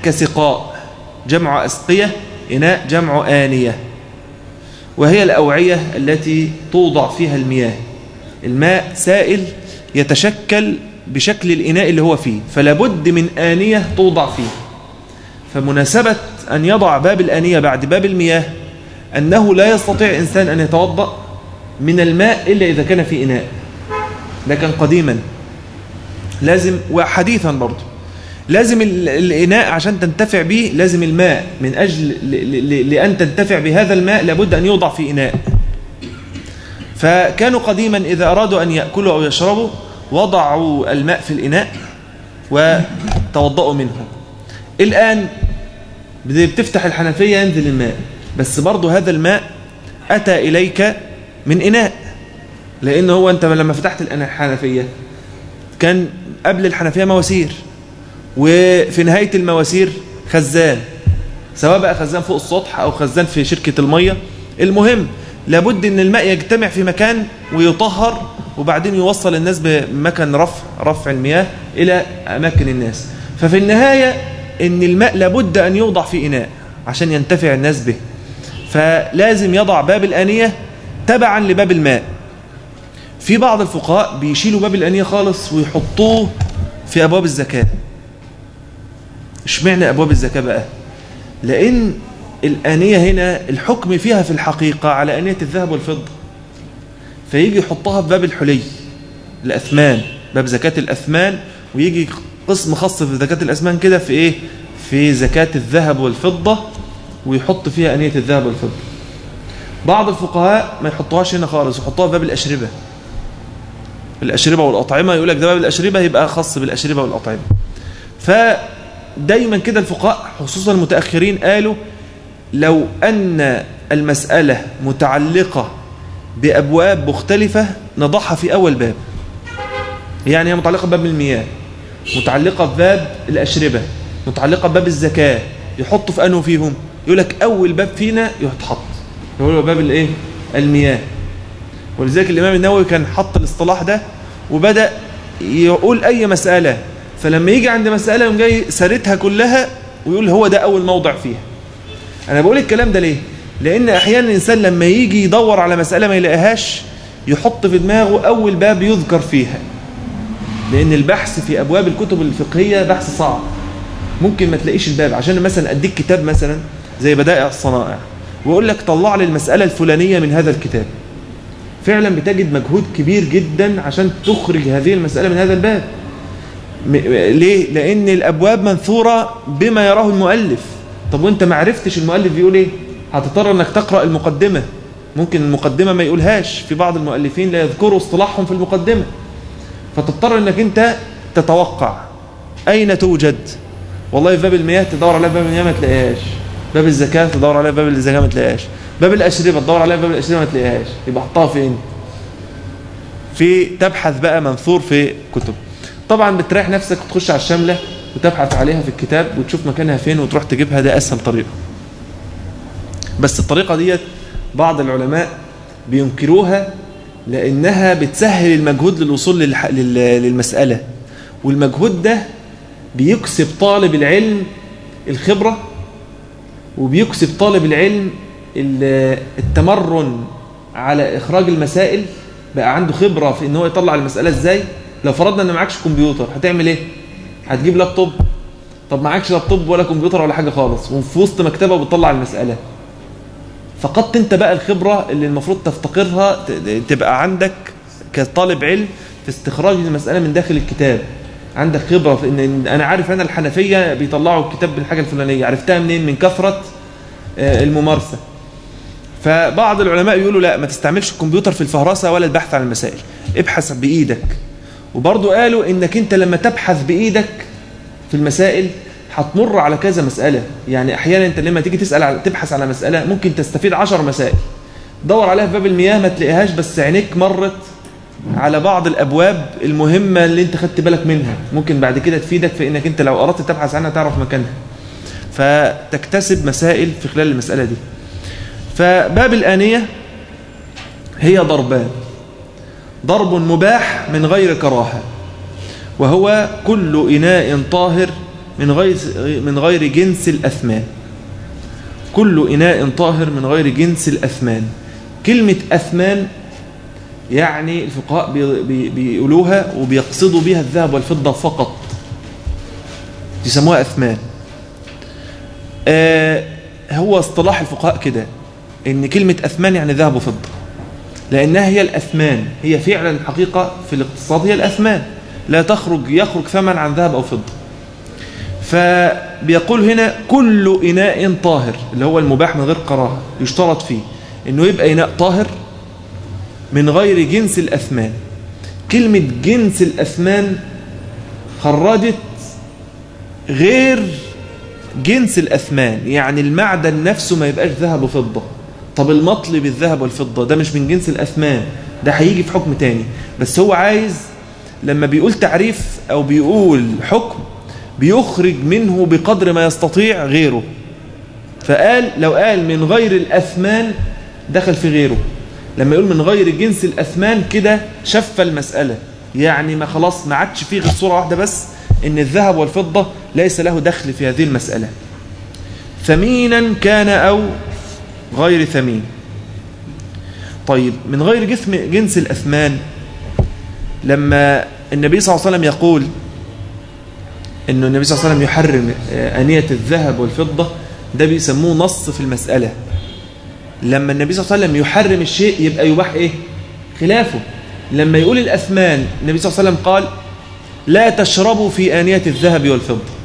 S1: كسقاء جمع أسقية إناء جمع آنية وهي الأوعية التي توضع فيها المياه الماء سائل يتشكل بشكل الإناء اللي هو فيه فلا بد من آنية توضع فيه فمناسبة أن يضع باب الآنية بعد باب المياه أنه لا يستطيع إنسان أن يتوضأ من الماء إلا إذا كان في إناء لكن قديما لازم وحديثا برضه لازم الإناء عشان تنتفع به لازم الماء من أجل لأن تنتفع بهذا الماء لابد أن يوضع في إناء فكانوا قديما إذا أرادوا أن يأكلوا أو يشربوا وضعوا الماء في الإناء وتوضأوا منه الآن بتفتح الحنفية ينزل الماء بس برضو هذا الماء أتى إليك من إناء لأن هو أنت لما فتحت الحنفية كان قبل الحنفية مواسير وفي نهاية المواسير خزان سواء بقى خزان فوق السطح أو خزان في شركة المية المهم لابد أن الماء يجتمع في مكان ويطهر وبعدين يوصل الناس بمكان رفع رفع المياه إلى أماكن الناس ففي النهاية أن الماء لابد أن يوضع في إناء عشان ينتفع الناس به فلازم يضع باب الآنية تبعا لباب الماء في بعض الفقهاء بيشيلوا باب الآنية خالص ويحطوه في أبواب الزكاة اشمعنى أبواب الزكاة بقى لأن الآنية هنا الحكم فيها في الحقيقة على آنية الذهب والفضة فيجي يحطها في باب الحلي الأثمان باب زكاة الأثمان ويجي قسم خاص في زكاة الأثمان كده في إيه في زكاة الذهب والفضة ويحط فيها أنية الذهب والفضة بعض الفقهاء ما يحطوهاش هنا خالص يحطوها في باب الأشربة الأشربة والأطعمة يقول لك ده باب الأشربة يبقى خاص بالأشربة والأطعمة فدايما كده الفقهاء خصوصا المتأخرين قالوا لو أن المسألة متعلقة بأبواب مختلفة نضعها في أول باب يعني هي متعلقة بباب المياه متعلقة بباب الأشربة متعلقة بباب الزكاة يحطوا في أنه فيهم يقول لك أول باب فينا يتحط هو باب الإيه المياه ولذلك الإمام النووي كان حط الاصطلاح ده وبدأ يقول أي مسألة فلما يجي عند مسألة يوم جاي سارتها كلها ويقول هو ده أول موضع فيها أنا بقول الكلام ده ليه لأن أحيانا الإنسان لما يجي يدور على مسألة ما يلاقيهاش يحط في دماغه أول باب يذكر فيها لأن البحث في أبواب الكتب الفقهية بحث صعب ممكن ما تلاقيش الباب عشان مثلا أديك كتاب مثلا زي بدائع الصنائع ويقول لك طلع لي المسألة الفلانية من هذا الكتاب فعلا بتجد مجهود كبير جدا عشان تخرج هذه المسألة من هذا الباب ليه؟ لأن الأبواب منثورة بما يراه المؤلف طب وانت ما عرفتش المؤلف بيقول ايه هتضطر انك تقرأ المقدمة ممكن المقدمة ما يقولهاش في بعض المؤلفين لا يذكروا اصطلاحهم في المقدمة فتضطر انك انت تتوقع اين توجد والله في باب المياه تدور عليها في باب المياه ما تلاقيهاش باب الزكاة تدور عليها في باب الزكاة ما تلاقيهاش باب الأشربة تدور عليها في باب الأشربة ما تلاقيهاش يبقى حطها فين في تبحث بقى منثور في كتب طبعا بتريح نفسك وتخش على الشاملة وتبحث عليها في الكتاب وتشوف مكانها فين وتروح تجيبها ده أسهل طريقة بس الطريقة ديت بعض العلماء بينكروها لأنها بتسهل المجهود للوصول للمسألة والمجهود ده بيكسب طالب العلم الخبرة وبيكسب طالب العلم التمرن على إخراج المسائل بقى عنده خبرة في ان هو يطلع المسألة ازاي لو فرضنا ان معكش كمبيوتر هتعمل ايه هتجيب لابتوب طب معكش لابتوب ولا كمبيوتر ولا حاجة خالص وفي وسط مكتبة وبتطلع المسألة فقدت انت بقى الخبرة اللي المفروض تفتقرها تبقى عندك كطالب علم في استخراج المسألة من داخل الكتاب عندك خبرة في ان انا عارف انا الحنفية بيطلعوا الكتاب بالحاجة الفلانية عرفتها منين من كثرة الممارسة فبعض العلماء يقولوا لا ما تستعملش الكمبيوتر في الفهرسة ولا البحث عن المسائل ابحث بإيدك وبرضو قالوا انك انت لما تبحث بإيدك في المسائل هتمر على كذا مسألة يعني احيانا انت لما تيجي تسأل على تبحث على مسألة ممكن تستفيد عشر مسائل دور عليها في باب المياه ما تلاقيهاش بس عينيك مرت على بعض الابواب المهمة اللي انت خدت بالك منها ممكن بعد كده تفيدك في انك انت لو اردت تبحث عنها تعرف مكانها فتكتسب مسائل في خلال المسألة دي فباب الآنية هي ضربان ضرب مباح من غير كراهة وهو كل إناء طاهر من غير من غير جنس الأثمان كل إناء طاهر من غير جنس الأثمان كلمة أثمان يعني الفقهاء بيقولوها وبيقصدوا بها الذهب والفضة فقط يسموها أثمان آه هو اصطلاح الفقهاء كده ان كلمة أثمان يعني ذهب وفضة لأنها هي الأثمان هي فعلا الحقيقة في الاقتصاد هي الأثمان لا تخرج يخرج ثمن عن ذهب أو فضة فبيقول هنا كل إناء طاهر اللي هو المباح من غير قراءة يشترط فيه انه يبقى إناء طاهر من غير جنس الأثمان كلمة جنس الأثمان خرجت غير جنس الأثمان يعني المعدن نفسه ما يبقاش ذهب وفضة طب المطلي بالذهب والفضة ده مش من جنس الأثمان ده هيجي في حكم تاني بس هو عايز لما بيقول تعريف أو بيقول حكم بيخرج منه بقدر ما يستطيع غيره فقال لو قال من غير الأثمان دخل في غيره لما يقول من غير جنس الأثمان كده شف المسألة يعني ما خلاص ما عادش فيه غير صورة واحدة بس ان الذهب والفضة ليس له دخل في هذه المسألة ثمينا كان أو غير ثمين طيب من غير جسم جنس الأثمان لما النبي صلى الله عليه وسلم يقول أن النبي صلى الله عليه وسلم يحرم أنية الذهب والفضة ده بيسموه نص في المسألة لما النبي صلى الله عليه وسلم يحرم الشيء يبقى يباح إيه خلافه لما يقول الأثمان النبي صلى الله عليه وسلم قال لا تشربوا في آنية الذهب والفضة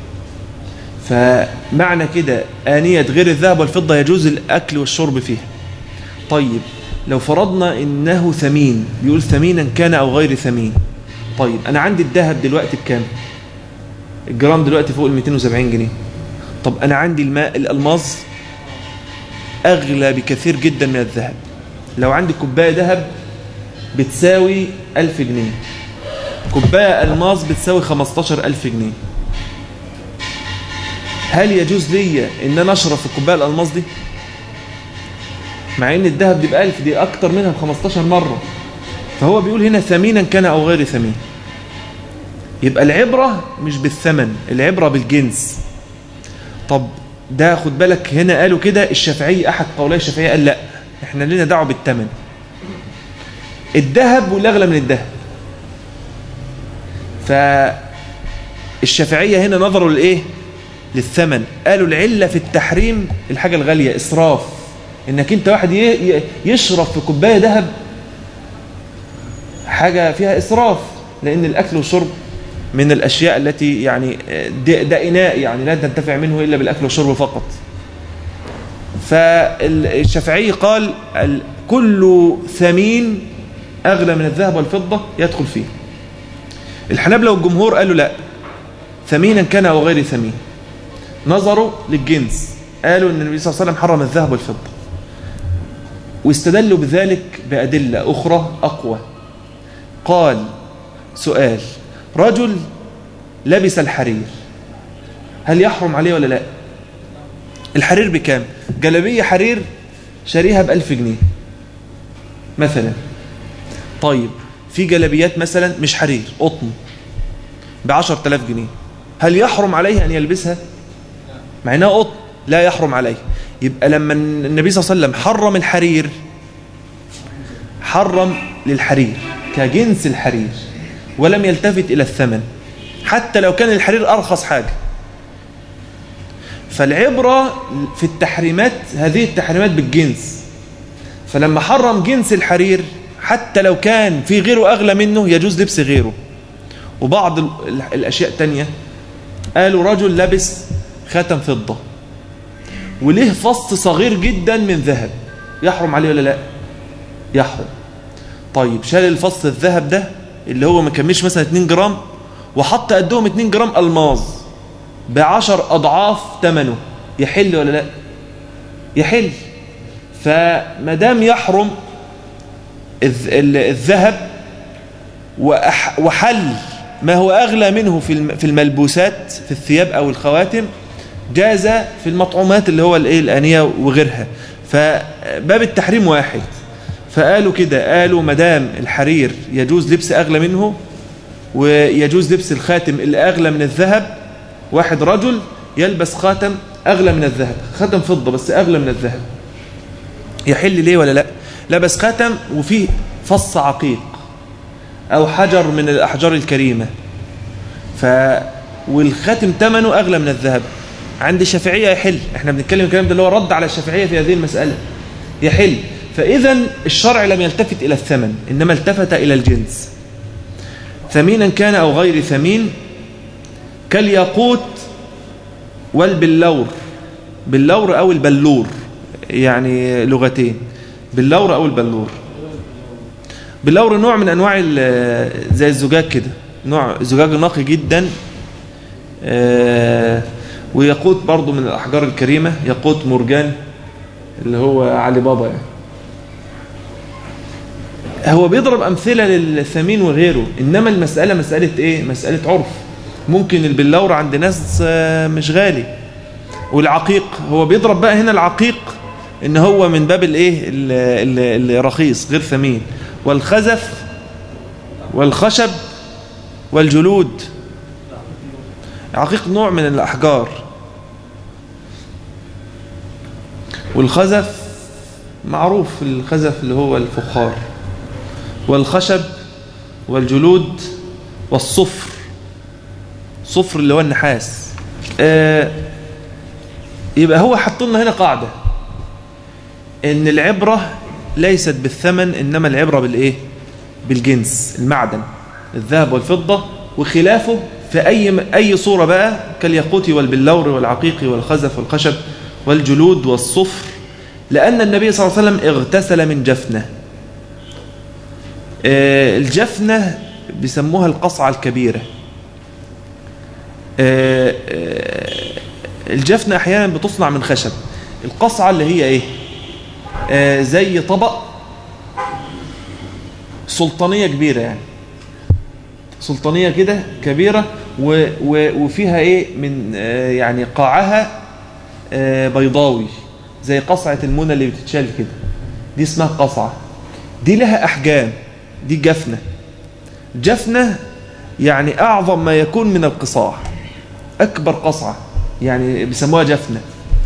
S1: فمعنى كده آنية غير الذهب والفضة يجوز الأكل والشرب فيها طيب لو فرضنا إنه ثمين بيقول ثمينا كان أو غير ثمين طيب أنا عندي الذهب دلوقتي بكام الجرام دلوقتي فوق ال 270 جنيه طب أنا عندي الماء الألماظ أغلى بكثير جدا من الذهب لو عندي كوباية ذهب بتساوي 1000 جنيه كوباية ألماظ بتساوي 15000 جنيه هل يجوز لي ان انا اشرب في الكوبايه الالماس دي مع ان الذهب دي ب 1000 دي اكتر منها ب 15 مره فهو بيقول هنا ثمينا كان او غير ثمين يبقى العبره مش بالثمن العبره بالجنس طب ده خد بالك هنا قالوا كده الشافعي احد قولي الشافعيه قال لا احنا لنا دعوه بالثمن الذهب والاغلى من الذهب فالشافعيه هنا نظروا لايه للثمن قالوا العلة في التحريم الحاجة الغالية إسراف إنك أنت واحد يشرب في كوباية ذهب حاجة فيها إسراف لأن الأكل والشرب من الأشياء التي يعني ده إناء يعني لا تنتفع منه إلا بالأكل والشرب فقط فالشافعي قال كل ثمين أغلى من الذهب والفضة يدخل فيه الحنابلة والجمهور قالوا لا ثمينا كان أو غير ثمين نظروا للجنس قالوا ان النبي صلى الله عليه وسلم حرم الذهب والفضة واستدلوا بذلك بأدلة أخرى أقوى قال سؤال رجل لبس الحرير هل يحرم عليه ولا لا الحرير بكام جلبية حرير شاريها بألف جنيه مثلا طيب في جلبيات مثلا مش حرير قطن بعشر تلاف جنيه هل يحرم عليه أن يلبسها مع انها قطن لا يحرم عليه يبقى لما النبي صلى الله عليه وسلم حرم الحرير حرم للحرير كجنس الحرير ولم يلتفت إلى الثمن حتى لو كان الحرير أرخص حاجة فالعبرة في التحريمات هذه التحريمات بالجنس فلما حرم جنس الحرير حتى لو كان في غيره أغلى منه يجوز لبس غيره وبعض الأشياء تانية قالوا رجل لبس خاتم فضة وليه فص صغير جدا من ذهب يحرم عليه ولا لا يحرم طيب شال الفص الذهب ده اللي هو ما كملش مثلا 2 جرام وحط قدهم 2 جرام الماظ بعشر اضعاف ثمنه يحل ولا لا يحل فما دام يحرم الذهب وحل ما هو اغلى منه في الملبوسات في الثياب او الخواتم جاز في المطعومات اللي هو الايه الانيه وغيرها فباب التحريم واحد فقالوا كده قالوا مدام الحرير يجوز لبس اغلى منه ويجوز لبس الخاتم اللي اغلى من الذهب واحد رجل يلبس خاتم أغلى من الذهب خاتم فضة بس أغلى من الذهب يحل ليه ولا لا لبس خاتم وفيه فص عقيق أو حجر من الأحجار الكريمة ف والخاتم ثمنه أغلى من الذهب عند الشافعية يحل احنا بنتكلم الكلام ده اللي هو رد على الشافعية في هذه المسألة يحل فإذا الشرع لم يلتفت إلى الثمن إنما التفت إلى الجنس ثمينا كان أو غير ثمين كالياقوت والبلور باللور أو البلور يعني لغتين باللور أو البلور باللور نوع من أنواع زي الزجاج كده نوع زجاج نقي جدا ويقوت برضو من الأحجار الكريمة يقوت مرجان اللي هو علي بابا يعني هو بيضرب أمثلة للثمين وغيره إنما المسألة مسألة إيه مسألة عرف ممكن البلور عند ناس مش غالي والعقيق هو بيضرب بقى هنا العقيق إن هو من باب الإيه الرخيص غير ثمين والخزف والخشب والجلود عقيق نوع من الأحجار والخزف معروف الخزف اللي هو الفخار والخشب والجلود والصفر صفر اللي هو النحاس آه يبقى هو حط لنا هنا قاعدة ان العبرة ليست بالثمن انما العبرة بالايه بالجنس المعدن الذهب والفضة وخلافه في أي, أي صورة بقى كالياقوت والبلور والعقيق والخزف والخشب والجلود والصفر لأن النبي صلى الله عليه وسلم اغتسل من جفنة الجفنة بيسموها القصعة الكبيرة الجفنة أحيانا بتصنع من خشب القصعة اللي هي إيه زي طبق سلطانية كبيرة يعني سلطانية كده كبيرة و و وفيها ايه من آه يعني قاعها آه بيضاوي زي قصعة المنى اللي بتتشال كده دي اسمها قصعة دي لها احجام دي جفنة جفنة يعني اعظم ما يكون من القصاع اكبر قصعة يعني بيسموها جفنة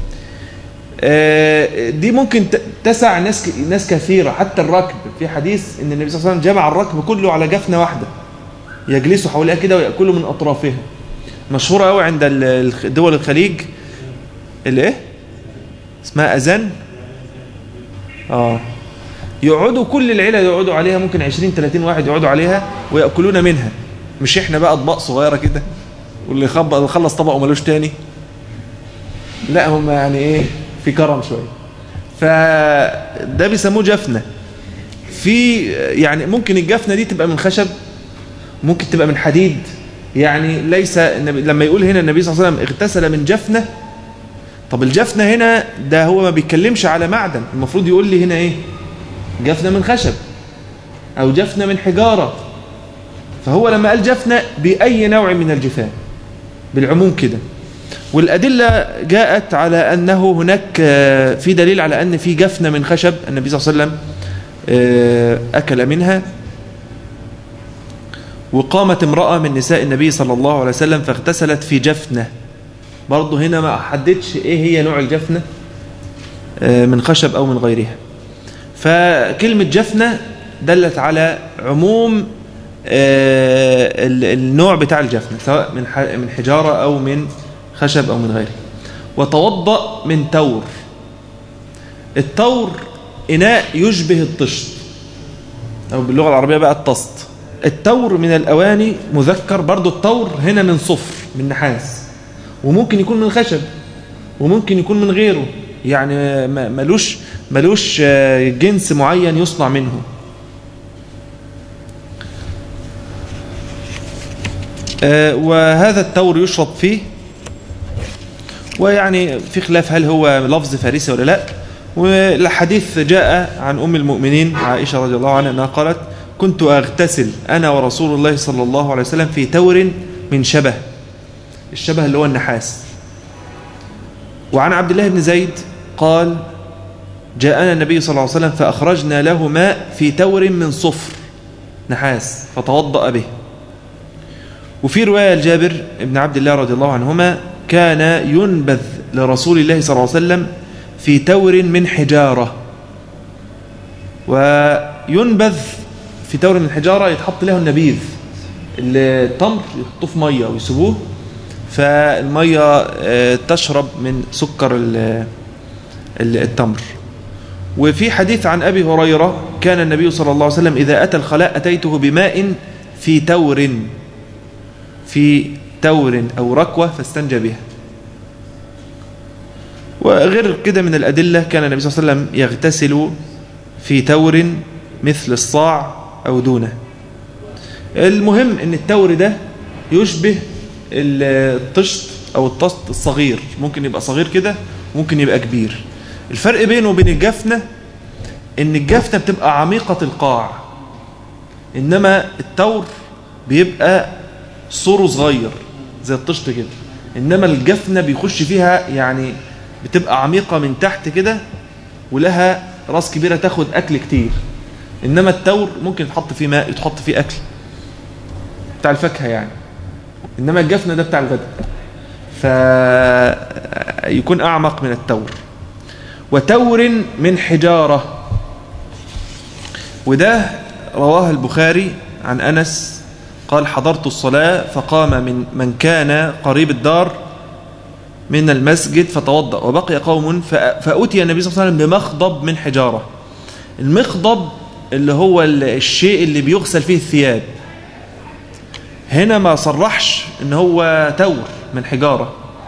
S1: آه دي ممكن تسع ناس ناس كثيرة حتى الركب في حديث ان النبي صلى الله عليه وسلم جمع الركب كله على جفنة واحدة يجلسوا حواليها كده ويأكلوا من أطرافها مشهورة قوي عند دول الخليج الايه اسمها أذان اه يقعدوا كل العيلة يقعدوا عليها ممكن 20 30 واحد يقعدوا عليها ويأكلون منها مش احنا بقى اطباق صغيرة كده واللي يخلص طبقه ملوش تاني لا هم يعني ايه في كرم شوية فده بيسموه جفنة في يعني ممكن الجفنة دي تبقى من خشب ممكن تبقى من حديد يعني ليس لما يقول هنا النبي صلى الله عليه وسلم اغتسل من جفنة طب الجفنة هنا ده هو ما بيتكلمش على معدن المفروض يقول لي هنا ايه جفنة من خشب او جفنة من حجارة فهو لما قال جفنة بأي نوع من الجفان بالعموم كده والأدلة جاءت على أنه هناك في دليل على أن في جفنة من خشب النبي صلى الله عليه وسلم أكل منها وقامت امرأة من نساء النبي صلى الله عليه وسلم فاغتسلت في جفنة برضه هنا ما حددش ايه هي نوع الجفنة من خشب او من غيرها فكلمة جفنة دلت على عموم النوع بتاع الجفنة سواء من من حجارة او من خشب او من غيره وتوضأ من تور التور إناء يشبه الطشت أو باللغة العربية بقى الطست التور من الأواني مذكر برضو التور هنا من صفر من نحاس وممكن يكون من خشب وممكن يكون من غيره يعني ملوش ملوش جنس معين يصنع منه وهذا التور يشرب فيه ويعني في خلاف هل هو لفظ فارسي ولا لا والحديث جاء عن أم المؤمنين عائشة رضي الله عنها أنها قالت كنت أغتسل أنا ورسول الله صلى الله عليه وسلم في تور من شبه الشبه اللي هو النحاس وعن عبد الله بن زيد قال جاءنا النبي صلى الله عليه وسلم فأخرجنا له ماء في تور من صفر نحاس فتوضأ به وفي رواية لجابر بن عبد الله رضي الله عنهما كان ينبذ لرسول الله صلى الله عليه وسلم في تور من حجارة وينبذ في تور من الحجارة يتحط له النبيذ التمر يحطوه في مية ويسيبوه فالمية آه، تشرب من سكر ال- ال- التمر وفي حديث عن أبي هريرة كان النبي صلى الله عليه وسلم إذا أتى الخلاء أتيته بماء في تور في تور أو ركوة فاستنجى بها وغير كده من الأدلة كان النبي صلى الله عليه وسلم يغتسل في تور مثل الصاع أو دونه المهم ان التور ده يشبه الطشت او الطست الصغير ممكن يبقى صغير كده ممكن يبقى كبير الفرق بينه وبين الجفنة ان الجفنة بتبقى عميقة القاع انما التور بيبقى صوره صغير زي الطشت كده انما الجفنة بيخش فيها يعني بتبقى عميقة من تحت كده ولها راس كبيرة تاخد اكل كتير انما التور ممكن يتحط فيه ماء يتحط فيه اكل بتاع الفاكهة يعني إنما الجفن ده بتاع الغداء فيكون أعمق من التور وتور من حجارة وده رواه البخاري عن أنس قال حضرت الصلاة فقام من من كان قريب الدار من المسجد فتوضأ وبقي قوم فأ- فأتي النبي صلى الله عليه وسلم بمخضب من حجارة المخضب اللي هو ال- الشيء اللي بيغسل فيه الثياب هنا ما صرحش ان هو تور من حجارة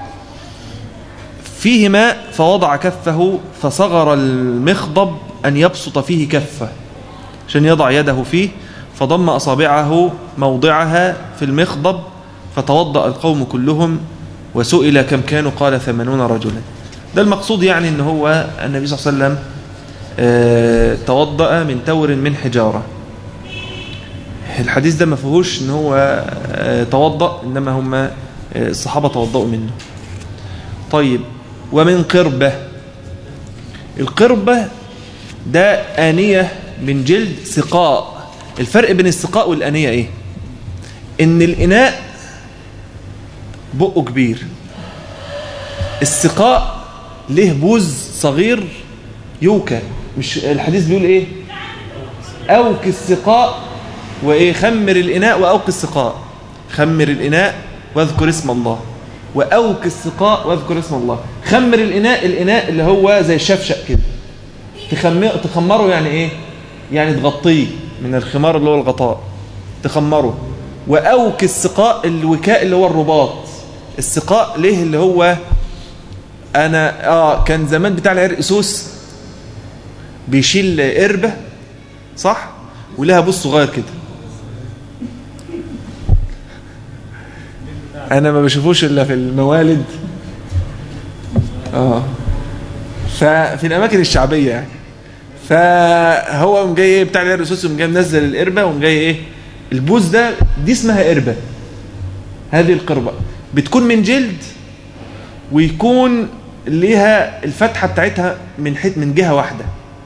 S1: فيه ماء فوضع كفه فصغر المخضب أن يبسط فيه كفه عشان يضع يده فيه فضم أصابعه موضعها في المخضب فتوضأ القوم كلهم وسئل كم كانوا قال ثمانون رجلا ده المقصود يعني ان هو النبي صلى الله عليه وسلم آه، توضأ من تور من حجارة الحديث ده ما فيهوش ان هو آه، توضأ انما هم آه، الصحابة توضأوا منه طيب ومن قربة القربة ده آنية من جلد سقاء الفرق بين السقاء والآنية ايه ان الإناء بقه كبير السقاء له بوز صغير يوكى مش الحديث بيقول ايه اوك السقاء وايه خمر الاناء واوك السقاء خمر الاناء واذكر اسم الله واوك السقاء واذكر اسم الله خمر الاناء الاناء اللي هو زي الشفشق كده تخمر تخمره يعني ايه يعني تغطيه من الخمار اللي هو الغطاء تخمره واوك السقاء الوكاء اللي هو الرباط السقاء ليه اللي هو انا اه كان زمان بتاع العرق سوس بيشيل قربة صح ولها بص صغير كده انا ما بشوفوش الا في الموالد اه ففي الاماكن الشعبيه يعني فهو قام جاي ايه بتاع العرق سوس قام جاي منزل القربه وقام جاي ايه البوز ده دي اسمها قربه هذه القربه بتكون من جلد ويكون ليها الفتحة بتاعتها من حيث من جهة واحدة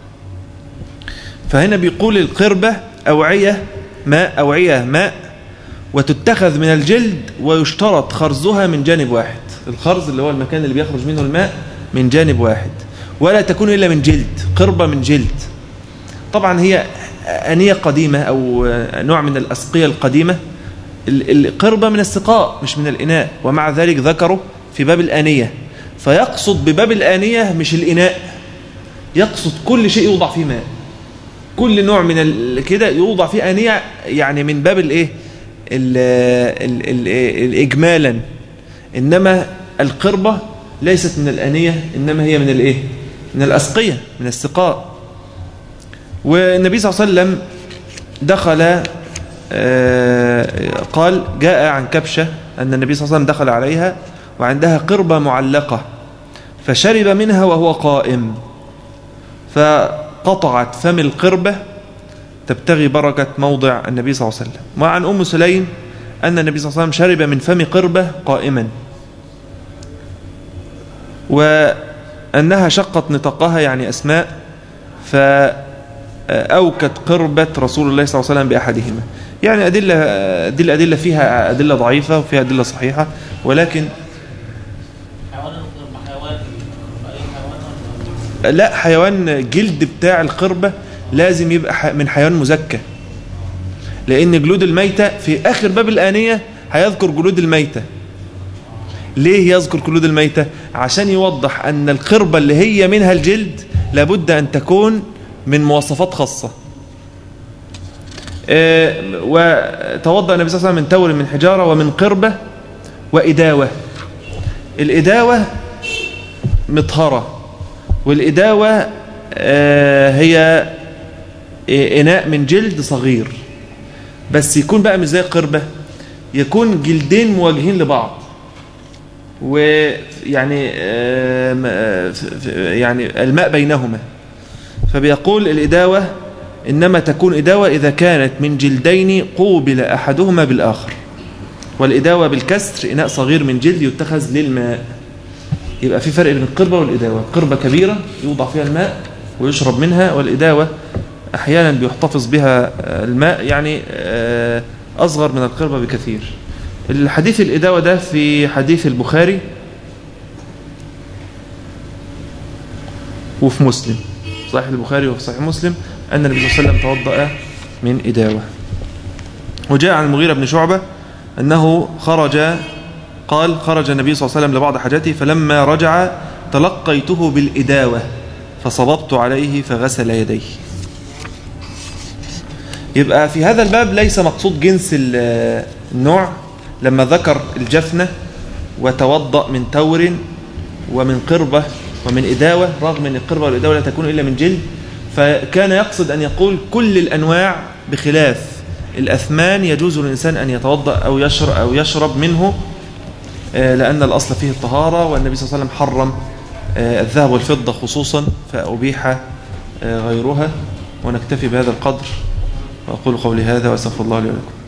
S1: فهنا بيقول القربة أوعية ماء أوعية ماء وتتخذ من الجلد ويشترط خرزها من جانب واحد الخرز اللي هو المكان اللي بيخرج منه الماء من جانب واحد ولا تكون إلا من جلد قربة من جلد طبعا هي أنية قديمة أو نوع من الأسقية القديمة ال- القربة من السقاء مش من الإناء ومع ذلك ذكروا في باب الآنية فيقصد بباب الآنية مش الإناء يقصد كل شيء يوضع فيه ماء كل نوع من ال- كده يوضع فيه آنية يعني من باب الإيه ال ال ال الإجمالا إنما القربة ليست من الآنية إنما هي من الإيه من الأسقية من السقاء والنبي صلى الله عليه وسلم دخل آه، قال جاء عن كبشة أن النبي صلى الله عليه وسلم دخل عليها وعندها قربة معلقة فشرب منها وهو قائم فقطعت فم القربة تبتغي بركة موضع النبي صلى الله عليه وسلم وعن أم سليم أن النبي صلى الله عليه وسلم شرب من فم قربة قائما وأنها شقت نطاقها يعني أسماء فأوكت قربة رسول الله صلى الله عليه وسلم بأحدهما يعني أدلة دي الأدلة فيها أدلة ضعيفة وفيها أدلة صحيحة ولكن
S2: حيوان حيوان أي حيوان
S1: لا حيوان جلد بتاع القربة لازم يبقى ح- من حيوان مزكى لأن جلود الميتة في آخر باب الآنية هيذكر جلود الميتة ليه يذكر جلود الميتة عشان يوضح أن القربة اللي هي منها الجلد لابد أن تكون من مواصفات خاصة آه، وتوضأ النبي صلى الله عليه وسلم من تور من حجارة ومن قربة وإداوة الإداوة مطهرة والإداوة آه، هي إناء من جلد صغير بس يكون بقى مش زي القربة يكون جلدين مواجهين لبعض ويعني آه، م- آه، ف- ف- يعني الماء بينهما فبيقول الإداوة إنما تكون إداوة إذا كانت من جلدين قوبل أحدهما بالآخر والإداوة بالكسر إناء صغير من جلد يتخذ للماء يبقى في فرق بين القربة والإداوة القربة كبيرة يوضع فيها الماء ويشرب منها والإداوة أحيانا بيحتفظ بها آه، الماء يعني آه، أصغر من القربة بكثير الحديث الإداوة ده في حديث البخاري وفي مسلم صحيح البخاري وفي صحيح مسلم أن النبي صلى الله عليه وسلم توضأ من إداوة وجاء عن المغيرة بن شعبة أنه خرج قال خرج النبي صلى الله عليه وسلم لبعض حاجته فلما رجع تلقيته بالإداوة فصببت عليه فغسل يديه يبقى في هذا الباب ليس مقصود جنس ال- النوع لما ذكر الجفنة وتوضأ من تور ومن قربة ومن إداوة رغم أن القربة والإداوة لا تكون إلا من جلد فكان يقصد أن يقول كل الأنواع بخلاف الأثمان يجوز للإنسان أن يتوضأ أو يشرب, أو يشرب منه آه، لأن الأصل فيه الطهارة والنبي صلى الله عليه وسلم حرم آه، الذهب والفضة خصوصا فأبيح آه، غيرها ونكتفي بهذا القدر وأقول قولي هذا وأستغفر الله لي ولكم